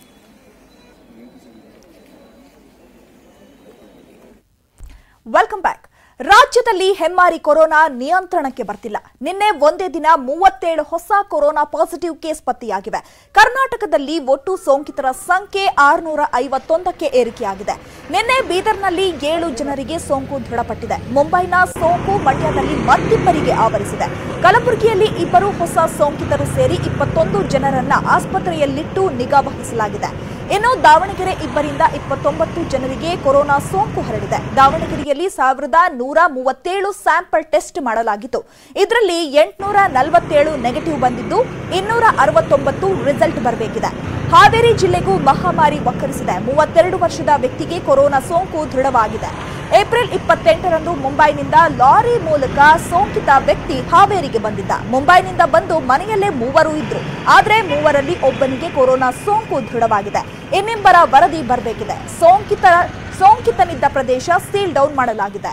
[SPEAKER 1] ವೆಲ್ಕಮ್ ಬ್ಯಾಕ್ ರಾಜ್ಯದಲ್ಲಿ ಹೆಮ್ಮಾರಿ ಕೊರೋನಾ ನಿಯಂತ್ರಣಕ್ಕೆ ಬರ್ತಿಲ್ಲ ನಿನ್ನೆ ಒಂದೇ ದಿನ ಮೂವತ್ತೇಳು ಹೊಸ ಕೊರೋನಾ ಪಾಸಿಟಿವ್ ಕೇಸ್ ಪತ್ತೆಯಾಗಿವೆ ಕರ್ನಾಟಕದಲ್ಲಿ ಒಟ್ಟು ಸೋಂಕಿತರ ಸಂಖ್ಯೆ ಆರುನೂರ ಐವತ್ತೊಂದಕ್ಕೆ ಏರಿಕೆಯಾಗಿದೆ ನಿನ್ನೆ ಬೀದರ್ನಲ್ಲಿ ಏಳು ಜನರಿಗೆ ಸೋಂಕು ದೃಢಪಟ್ಟಿದೆ ಮುಂಬೈನ ಸೋಂಕು ಮಂಡ್ಯದಲ್ಲಿ ಮತ್ತಿಬ್ಬರಿಗೆ ಆವರಿಸಿದೆ ಕಲಬುರಗಿಯಲ್ಲಿ ಇಬ್ಬರು ಹೊಸ ಸೋಂಕಿತರು ಸೇರಿ ಇಪ್ಪತ್ತೊಂದು ಜನರನ್ನ ಆಸ್ಪತ್ರೆಯಲ್ಲಿಟ್ಟು ನಿಗಾ ವಹಿಸಲಾಗಿದೆ ಇನ್ನು ದಾವಣಗೆರೆ ಇಬ್ಬರಿಂದ ಇಪ್ಪತ್ತೊಂಬತ್ತು ಜನರಿಗೆ ಕೊರೋನಾ ಸೋಂಕು ಹರಡಿದೆ ದಾವಣಗೆರೆಯಲ್ಲಿ ಸಾವಿರದ ನೂರ ಮೂವತ್ತೇಳು ಸ್ಯಾಂಪಲ್ ಟೆಸ್ಟ್ ಮಾಡಲಾಗಿತ್ತು ಇದರಲ್ಲಿ ಎಂಟುನೂರ ನಲವತ್ತೇಳು ನೆಗೆಟಿವ್ ಬಂದಿದ್ದು ಇನ್ನೂರ ಅರವತ್ತೊಂಬತ್ತು ರಿಸಲ್ಟ್ ಬರಬೇಕಿದೆ ಹಾವೇರಿ ಜಿಲ್ಲೆಗೂ ಮಹಾಮಾರಿ ವಕ್ಕರಿಸಿದೆ ಮೂವತ್ತೆರಡು ವರ್ಷದ ವ್ಯಕ್ತಿಗೆ ಕೊರೋನಾ ಸೋಂಕು ದೃಢವಾಗಿದೆ ಏಪ್ರಿಲ್ ಇಪ್ಪತ್ತೆಂಟರಂದು ಮುಂಬೈನಿಂದ ಲಾರಿ ಮೂಲಕ ಸೋಂಕಿತ ವ್ಯಕ್ತಿ ಹಾವೇರಿಗೆ ಬಂದಿದ್ದ ಮುಂಬೈನಿಂದ ಬಂದು ಮನೆಯಲ್ಲೇ ಮೂವರು ಇದ್ರು ಆದ್ರೆ ಮೂವರಲ್ಲಿ ಒಬ್ಬನಿಗೆ ಕೊರೋನಾ ಸೋಂಕು ದೃಢವಾಗಿದೆ ಇನ್ನಿಬ್ಬರ ವರದಿ ಬರಬೇಕಿದೆ ಸೋಂಕಿತ ಸೋಂಕಿತನಿದ್ದ ಪ್ರದೇಶ ಸೀಲ್ ಡೌನ್ ಮಾಡಲಾಗಿದೆ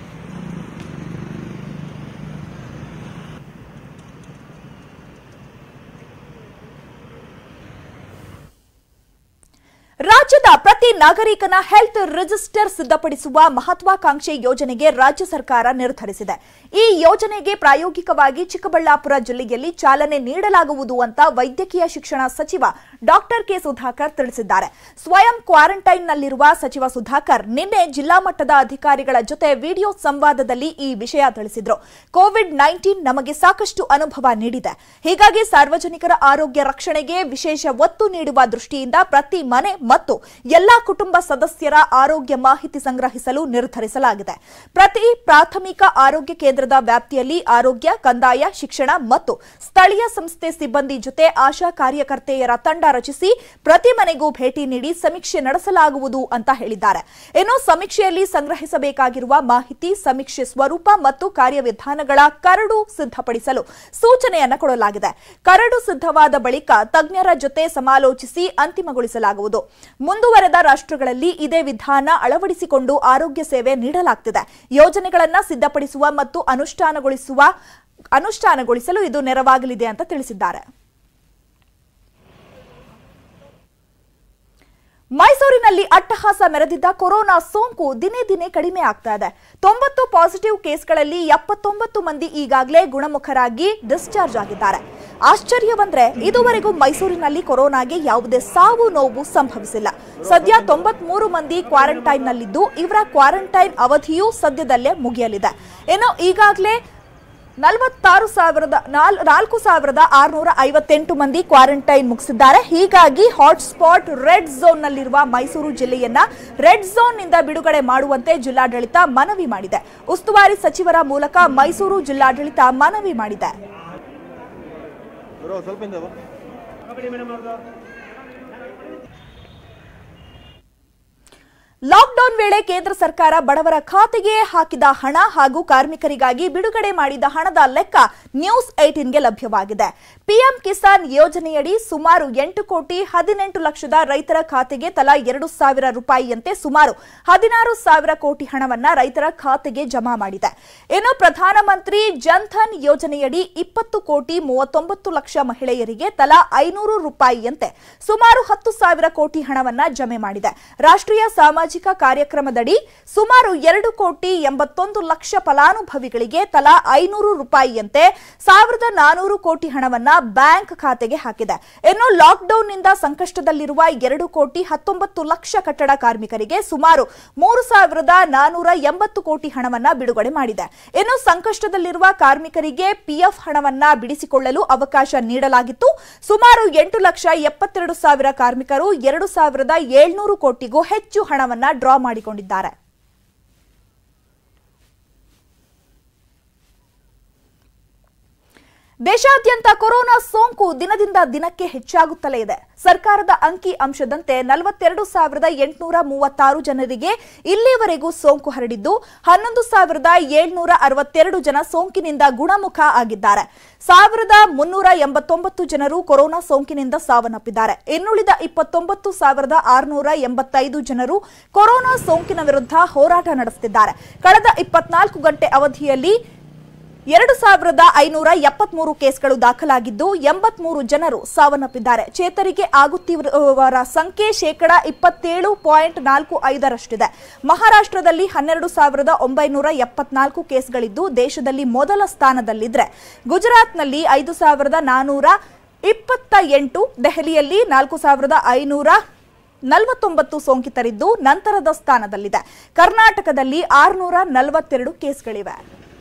[SPEAKER 1] ರಾಜ್ಯದ ಪ್ರತಿ ನಾಗರಿಕನ ಹೆಲ್ತ್ ರಿಜಿಸ್ಟರ್ ಸಿದ್ಧಪಡಿಸುವ ಮಹತ್ವಾಕಾಂಕ್ಷೆ ಯೋಜನೆಗೆ ರಾಜ್ಯ ಸರ್ಕಾರ ನಿರ್ಧರಿಸಿದೆ ಈ ಯೋಜನೆಗೆ ಪ್ರಾಯೋಗಿಕವಾಗಿ ಚಿಕ್ಕಬಳ್ಳಾಪುರ ಜಿಲ್ಲೆಯಲ್ಲಿ ಚಾಲನೆ ನೀಡಲಾಗುವುದು ಅಂತ ವೈದ್ಯಕೀಯ ಶಿಕ್ಷಣ ಸಚಿವ ಡಾಕ್ಟರ್ ಕೆ ಸುಧಾಕರ್ ತಿಳಿಸಿದ್ದಾರೆ ಸ್ವಯಂ ಕ್ವಾರಂಟೈನ್ನಲ್ಲಿರುವ ಸಚಿವ ಸುಧಾಕರ್ ನಿನ್ನೆ ಜಿಲ್ಲಾ ಮಟ್ಟದ ಅಧಿಕಾರಿಗಳ ಜೊತೆ ವಿಡಿಯೋ ಸಂವಾದದಲ್ಲಿ ಈ ವಿಷಯ ತಿಳಿಸಿದ್ರು ಕೋವಿಡ್ ನೈನ್ಟೀನ್ ನಮಗೆ ಸಾಕಷ್ಟು ಅನುಭವ ನೀಡಿದೆ ಹೀಗಾಗಿ ಸಾರ್ವಜನಿಕರ ಆರೋಗ್ಯ ರಕ್ಷಣೆಗೆ ವಿಶೇಷ ಒತ್ತು ನೀಡುವ ದೃಷ್ಟಿಯಿಂದ ಪ್ರತಿ ಮನೆ ಮತ್ತು ಎಲ್ಲಾ ಕುಟುಂಬ ಸದಸ್ಯರ ಆರೋಗ್ಯ ಮಾಹಿತಿ ಸಂಗ್ರಹಿಸಲು ನಿರ್ಧರಿಸಲಾಗಿದೆ ಪ್ರತಿ ಪ್ರಾಥಮಿಕ ಆರೋಗ್ಯ ಕೇಂದ್ರದ ವ್ಯಾಪ್ತಿಯಲ್ಲಿ ಆರೋಗ್ಯ ಕಂದಾಯ ಶಿಕ್ಷಣ ಮತ್ತು ಸ್ಥಳೀಯ ಸಂಸ್ಥೆ ಸಿಬ್ಬಂದಿ ಜೊತೆ ಆಶಾ ಕಾರ್ಯಕರ್ತೆಯರ ತಂಡ ರಚಿಸಿ ಪ್ರತಿ ಮನೆಗೂ ಭೇಟಿ ನೀಡಿ ಸಮೀಕ್ಷೆ ನಡೆಸಲಾಗುವುದು ಅಂತ ಹೇಳಿದ್ದಾರೆ ಇನ್ನು ಸಮೀಕ್ಷೆಯಲ್ಲಿ ಸಂಗ್ರಹಿಸಬೇಕಾಗಿರುವ ಮಾಹಿತಿ ಸಮೀಕ್ಷೆ ಸ್ವರೂಪ ಮತ್ತು ಕಾರ್ಯವಿಧಾನಗಳ ಕರಡು ಸಿದ್ಧಪಡಿಸಲು ಸೂಚನೆಯನ್ನ ಕೊಡಲಾಗಿದೆ ಕರಡು ಸಿದ್ಧವಾದ ಬಳಿಕ ತಜ್ಞರ ಜೊತೆ ಸಮಾಲೋಚಿಸಿ ಅಂತಿಮಗೊಳಿಸಲಾಗುವುದು ಮುಂದುವರೆದ ರಾಷ್ಟ್ರಗಳಲ್ಲಿ ಇದೇ ವಿಧಾನ ಅಳವಡಿಸಿಕೊಂಡು ಆರೋಗ್ಯ ಸೇವೆ ನೀಡಲಾಗ್ತಿದೆ ಯೋಜನೆಗಳನ್ನ ಸಿದ್ಧಪಡಿಸುವ ಮತ್ತು ಅನುಷ್ಠಾನಗೊಳಿಸುವ ಅನುಷ್ಠಾನಗೊಳಿಸಲು ಇದು ನೆರವಾಗಲಿದೆ ಅಂತ ತಿಳಿಸಿದ್ದಾರೆ ಮೈಸೂರಿನಲ್ಲಿ ಅಟ್ಟಹಾಸ ಮೆರೆದಿದ್ದ ಕೊರೋನಾ ಸೋಂಕು ದಿನೇ ದಿನೇ ಕಡಿಮೆ ಆಗ್ತಾ ಇದೆ ತೊಂಬತ್ತು ಪಾಸಿಟಿವ್ ಕೇಸ್ಗಳಲ್ಲಿ ಎಪ್ಪತ್ತೊಂಬತ್ತು ಮಂದಿ ಈಗಾಗಲೇ ಗುಣಮುಖರಾಗಿ ಡಿಸ್ಚಾರ್ಜ್ ಆಗಿದ್ದಾರೆ ಆಶ್ಚರ್ಯವಂದ್ರೆ ಇದುವರೆಗೂ ಮೈಸೂರಿನಲ್ಲಿ ಕೊರೋನಾಗೆ ಯಾವುದೇ ಸಾವು ನೋವು ಸಂಭವಿಸಿಲ್ಲ ಸದ್ಯ ತೊಂಬತ್ಮೂರು ಮಂದಿ ಕ್ವಾರಂಟೈನ್ನಲ್ಲಿದ್ದು ಇವರ ಕ್ವಾರಂಟೈನ್ ಅವಧಿಯೂ ಸದ್ಯದಲ್ಲೇ ಮುಗಿಯಲಿದೆ ಇನ್ನು ಈಗಾಗಲೇ ನಲವತ್ತಾರು ಸಾವಿರದ ನಾಲ್- ನಾಲ್ಕು ಸಾವಿರದ ಆರುನೂರ ಐವತ್ತೆಂಟು ಮಂದಿ ಕ್ವಾರಂಟೈನ್ ಮುಗಿಸಿದ್ದಾರೆ ಹೀಗಾಗಿ ಹಾಟ್ಸ್ಪಾಟ್ ರೆಡ್ ಝೋನ್ನಲ್ಲಿರುವ ಮೈಸೂರು ಜಿಲ್ಲೆಯನ್ನ ರೆಡ್ ಝೋನ್ನಿಂದ ಬಿಡುಗಡೆ ಮಾಡುವಂತೆ ಜಿಲ್ಲಾಡಳಿತ ಮನವಿ ಮಾಡಿದೆ ಉಸ್ತುವಾರಿ ಸಚಿವರ ಮೂಲಕ ಮೈಸೂರು ಜಿಲ್ಲಾಡಳಿತ ಮನವಿ ಮಾಡಿದೆ ಲಾಕ್ಡೌನ್ ವೇಳೆ ಕೇಂದ್ರ ಸರ್ಕಾರ ಬಡವರ ಖಾತೆಗೆ ಹಾಕಿದ ಹಣ ಹಾಗೂ ಕಾರ್ಮಿಕರಿಗಾಗಿ ಬಿಡುಗಡೆ ಮಾಡಿದ ಹಣದ ಲೆಕ್ಕ ನ್ಯೂಸ್ ಏಟೀನ್ಗೆ ಲಭ್ಯವಾಗಿದೆ ಪಿಎಂ ಕಿಸಾನ್ ಯೋಜನೆಯಡಿ ಸುಮಾರು ಎಂಟು ಕೋಟಿ ಹದಿನೆಂಟು ಲಕ್ಷದ ರೈತರ ಖಾತೆಗೆ ತಲಾ ಎರಡು ಸಾವಿರ ರೂಪಾಯಿಯಂತೆ ಸುಮಾರು ಹದಿನಾರು ಸಾವಿರ ಕೋಟಿ ಹಣವನ್ನ ರೈತರ ಖಾತೆಗೆ ಜಮಾ ಮಾಡಿದೆ ಇನ್ನು ಪ್ರಧಾನಮಂತ್ರಿ ಜನ್ಧನ್ ಯೋಜನೆಯಡಿ ಇಪ್ಪತ್ತು ಕೋಟಿ ಮೂವತ್ತೊಂಬತ್ತು ಲಕ್ಷ ಮಹಿಳೆಯರಿಗೆ ತಲಾ ಐನೂರು ರೂಪಾಯಿಯಂತೆ ಸುಮಾರು ಹತ್ತು ಸಾವಿರ ಕೋಟಿ ಹಣವನ್ನ ಜಮೆ ಮಾಡಿದೆ ರಾಷ್ಟ್ರೀಯ ಸಾಮಾಜಿಕ ಕಾರ್ಯಕ್ರಮದಡಿ ಸುಮಾರು ಎರಡು ಕೋಟಿ ಎಂಬತ್ತೊಂದು ಲಕ್ಷ ಫಲಾನುಭವಿಗಳಿಗೆ ತಲಾ ಐನೂರು ರೂಪಾಯಿಯಂತೆ ಸಾವಿರದ ನಾನೂರು ಕೋಟಿ ಹಣವನ್ನ ಬ್ಯಾಂಕ್ ಖಾತೆಗೆ ಹಾಕಿದೆ ಇನ್ನು ಲಾಕ್ಡೌನ್ನಿಂದ ಸಂಕಷ್ಟದಲ್ಲಿರುವ ಎರಡು ಕೋಟಿ ಹತ್ತೊಂಬತ್ತು ಲಕ್ಷ ಕಟ್ಟಡ ಕಾರ್ಮಿಕರಿಗೆ ಸುಮಾರು ಮೂರು ಸಾವಿರದ ನಾನೂರ ಎಂಬತ್ತು ಕೋಟಿ ಹಣವನ್ನ ಬಿಡುಗಡೆ ಮಾಡಿದೆ ಇನ್ನು ಸಂಕಷ್ಟದಲ್ಲಿರುವ ಕಾರ್ಮಿಕರಿಗೆ ಪಿಎಫ್ ಹಣವನ್ನ ಬಿಡಿಸಿಕೊಳ್ಳಲು ಅವಕಾಶ ನೀಡಲಾಗಿತ್ತು ಸುಮಾರು ಎಂಟು ಲಕ್ಷ ಎಪ್ಪತ್ತೆರಡು ಸಾವಿರ ಕಾರ್ಮಿಕರು ಎರಡು ಸಾವಿರದ ಏಳ್ನೂರು ಕೋಟಿಗೂ ಹೆಚ್ಚು ಹಣವನ್ನ ಡ್ರಾ ಮಾಡಿಕೊಂಡಿದ್ದಾರೆ ದೇಶಾದ್ಯಂತ ಕೊರೋನಾ ಸೋಂಕು ದಿನದಿಂದ ದಿನಕ್ಕೆ ಹೆಚ್ಚಾಗುತ್ತಲೇ ಇದೆ ಸರ್ಕಾರದ ಅಂಕಿ ಅಂಶದಂತೆ ನಲವತ್ತೆರಡು ಸಾವಿರದ ಎಂಟುನೂರ ಮೂವತ್ತಾರು ಜನರಿಗೆ ಇಲ್ಲಿಯವರೆಗೂ ಸೋಂಕು ಹರಡಿದ್ದು ಹನ್ನೊಂದು ಸಾವಿರದ ಏಳ್ನೂರ ಅರವತ್ತೆರಡು ಜನ ಸೋಂಕಿನಿಂದ ಗುಣಮುಖ ಆಗಿದ್ದಾರೆ ಸಾವಿರದ ಮುನ್ನೂರ ಎಂಬತ್ತೊಂಬತ್ತು ಜನರು ಕೊರೋನಾ ಸೋಂಕಿನಿಂದ ಸಾವನ್ನಪ್ಪಿದ್ದಾರೆ ಇನ್ನುಳಿದ ಇಪ್ಪತ್ತೊಂಬತ್ತು ಸಾವಿರದ ಆರುನೂರ ಎಂಬತ್ತೈದು ಜನರು ಕೊರೋನಾ ಸೋಂಕಿನ ವಿರುದ್ಧ ಹೋರಾಟ ನಡೆಸುತ್ತಿದ್ದಾರೆ ಕಳೆದ ಇಪ್ಪತ್ನಾಲ್ಕು ಗಂಟೆ ಅವಧಿಯಲ್ಲಿ ಎರಡು ಸಾವಿರದ ಐನೂರ ಎಪ್ಪತ್ಮೂರು ಕೇಸ್ಗಳು ದಾಖಲಾಗಿದ್ದು ಎಂಬತ್ಮೂರು ಜನರು ಸಾವನ್ನಪ್ಪಿದ್ದಾರೆ ಚೇತರಿಕೆ ಆಗುತ್ತಿರುವವರ ಸಂಖ್ಯೆ ಶೇಕಡ ಇಪ್ಪತ್ತೇಳು ಪಾಯಿಂಟ್ ನಾಲ್ಕು ಐದರಷ್ಟಿದೆ ಮಹಾರಾಷ್ಟ್ರದಲ್ಲಿ ಹನ್ನೆರಡು ಸಾವಿರದ ಒಂಬೈನೂರ ಎಪ್ಪತ್ನಾಲ್ಕು ಕೇಸ್ಗಳಿದ್ದು ದೇಶದಲ್ಲಿ ಮೊದಲ ಸ್ಥಾನದಲ್ಲಿದ್ರೆ ಗುಜರಾತ್ನಲ್ಲಿ ಐದು ಸಾವಿರದ ನಾನೂರ ಇಪ್ಪತ್ತ ಎಂಟು ದೆಹಲಿಯಲ್ಲಿ ನಾಲ್ಕು ಸಾವಿರದ ಐನೂರ ನಲವತ್ತೊಂಬತ್ತು ಸೋಂಕಿತರಿದ್ದು ನಂತರದ ಸ್ಥಾನದಲ್ಲಿದೆ ಕರ್ನಾಟಕದಲ್ಲಿ ಆರುನೂರ ನಲವತ್ತೆರಡು ಕೇಸ್ಗಳಿವೆ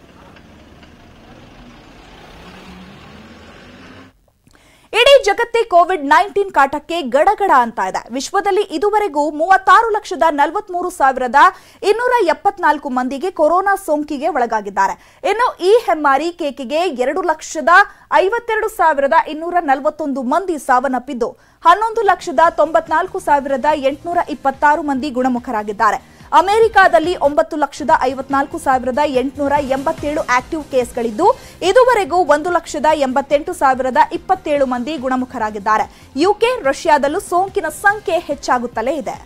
[SPEAKER 1] ಇಡೀ ಜಗತ್ತೇ ಕೋವಿಡ್ ನೈನ್ಟೀನ್ ಕಾಟಕ್ಕೆ ಗಡಗಡ ಅಂತ ಇದೆ ವಿಶ್ವದಲ್ಲಿ ಇದುವರೆಗೂ ಮೂವತ್ತಾರು ಲಕ್ಷದ ನಲವತ್ಮೂರು ಸಾವಿರದ ಇನ್ನೂರ ಎಪ್ಪತ್ನಾಲ್ಕು ಮಂದಿಗೆ ಕೊರೋನಾ ಸೋಂಕಿಗೆ ಒಳಗಾಗಿದ್ದಾರೆ ಇನ್ನು ಈ ಹೆಮ್ಮಾರಿ ಕೇಕಿಗೆ ಎರಡು ಲಕ್ಷದ ಐವತ್ತೆರಡು ಸಾವಿರದ ಇನ್ನೂರ ನಲವತ್ತೊಂದು ಮಂದಿ ಸಾವನ್ನಪ್ಪಿದ್ದು ಹನ್ನೊಂದು ಲಕ್ಷದ ತೊಂಬತ್ನಾಲ್ಕು ಸಾವಿರದ ಎಂಟುನೂರ ಇಪ್ಪತ್ತಾರು ಮಂದಿ ಗುಣಮುಖರಾಗಿದ್ದಾರೆ ಅಮೆರಿಕಾದಲ್ಲಿ ಒಂಬತ್ತು ಲಕ್ಷದ ಐವತ್ನಾಲ್ಕು ಸಾವಿರದ ಎಂಟುನೂರ ಎಂಬತ್ತೇಳು ಆಕ್ಟಿವ್ ಕೇಸ್ಗಳಿದ್ದು ಇದುವರೆಗೂ ಒಂದು ಲಕ್ಷದ ಎಂಬತ್ತೆಂಟು ಸಾವಿರದ ಇಪ್ಪತ್ತೇಳು ಮಂದಿ ಗುಣಮುಖರಾಗಿದ್ದಾರೆ ಯುಕೆ ರಷ್ಯಾದಲ್ಲೂ ಸೋಂಕಿನ ಸಂಖ್ಯೆ ಹೆಚ್ಚಾಗುತ್ತಲೇ ಇದೆ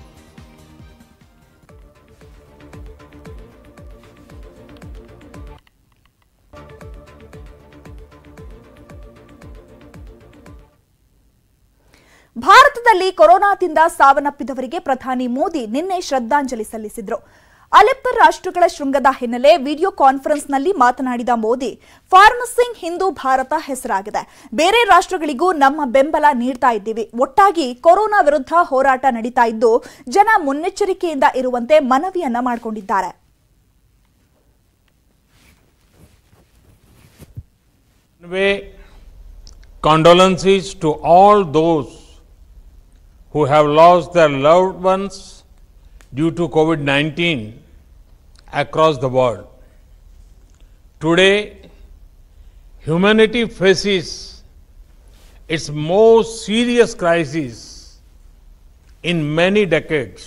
[SPEAKER 1] ಭಾರತದಲ್ಲಿ ಕೊರೋನಾದಿಂದ ಸಾವನ್ನಪ್ಪಿದವರಿಗೆ ಪ್ರಧಾನಿ ಮೋದಿ ನಿನ್ನೆ ಶ್ರದ್ಧಾಂಜಲಿ ಸಲ್ಲಿಸಿದ್ರು ಅಲೆಪ್ಪ ರಾಷ್ಟ್ರಗಳ ಶೃಂಗದ ಹಿನ್ನೆಲೆ ವಿಡಿಯೋ ಕಾನ್ಫರೆನ್ಸ್ನಲ್ಲಿ ಮಾತನಾಡಿದ ಮೋದಿ ಫಾರ್ಮಸಿಂಗ್ ಹಿಂದೂ ಭಾರತ ಹೆಸರಾಗಿದೆ ಬೇರೆ ರಾಷ್ಟ್ರಗಳಿಗೂ ನಮ್ಮ ಬೆಂಬಲ ನೀಡ್ತಾ ಇದ್ದೀವಿ ಒಟ್ಟಾಗಿ ಕೊರೋನಾ ವಿರುದ್ಧ ಹೋರಾಟ ನಡೀತಾ ಇದ್ದು ಜನ ಮುನ್ನೆಚ್ಚರಿಕೆಯಿಂದ ಇರುವಂತೆ ಮನವಿಯನ್ನ ಮಾಡಿಕೊಂಡಿದ್ದಾರೆ
[SPEAKER 5] convey condolences to all those who have lost their loved ones due to COVID 19 across the world. Today, humanity faces its most serious crisis in many decades.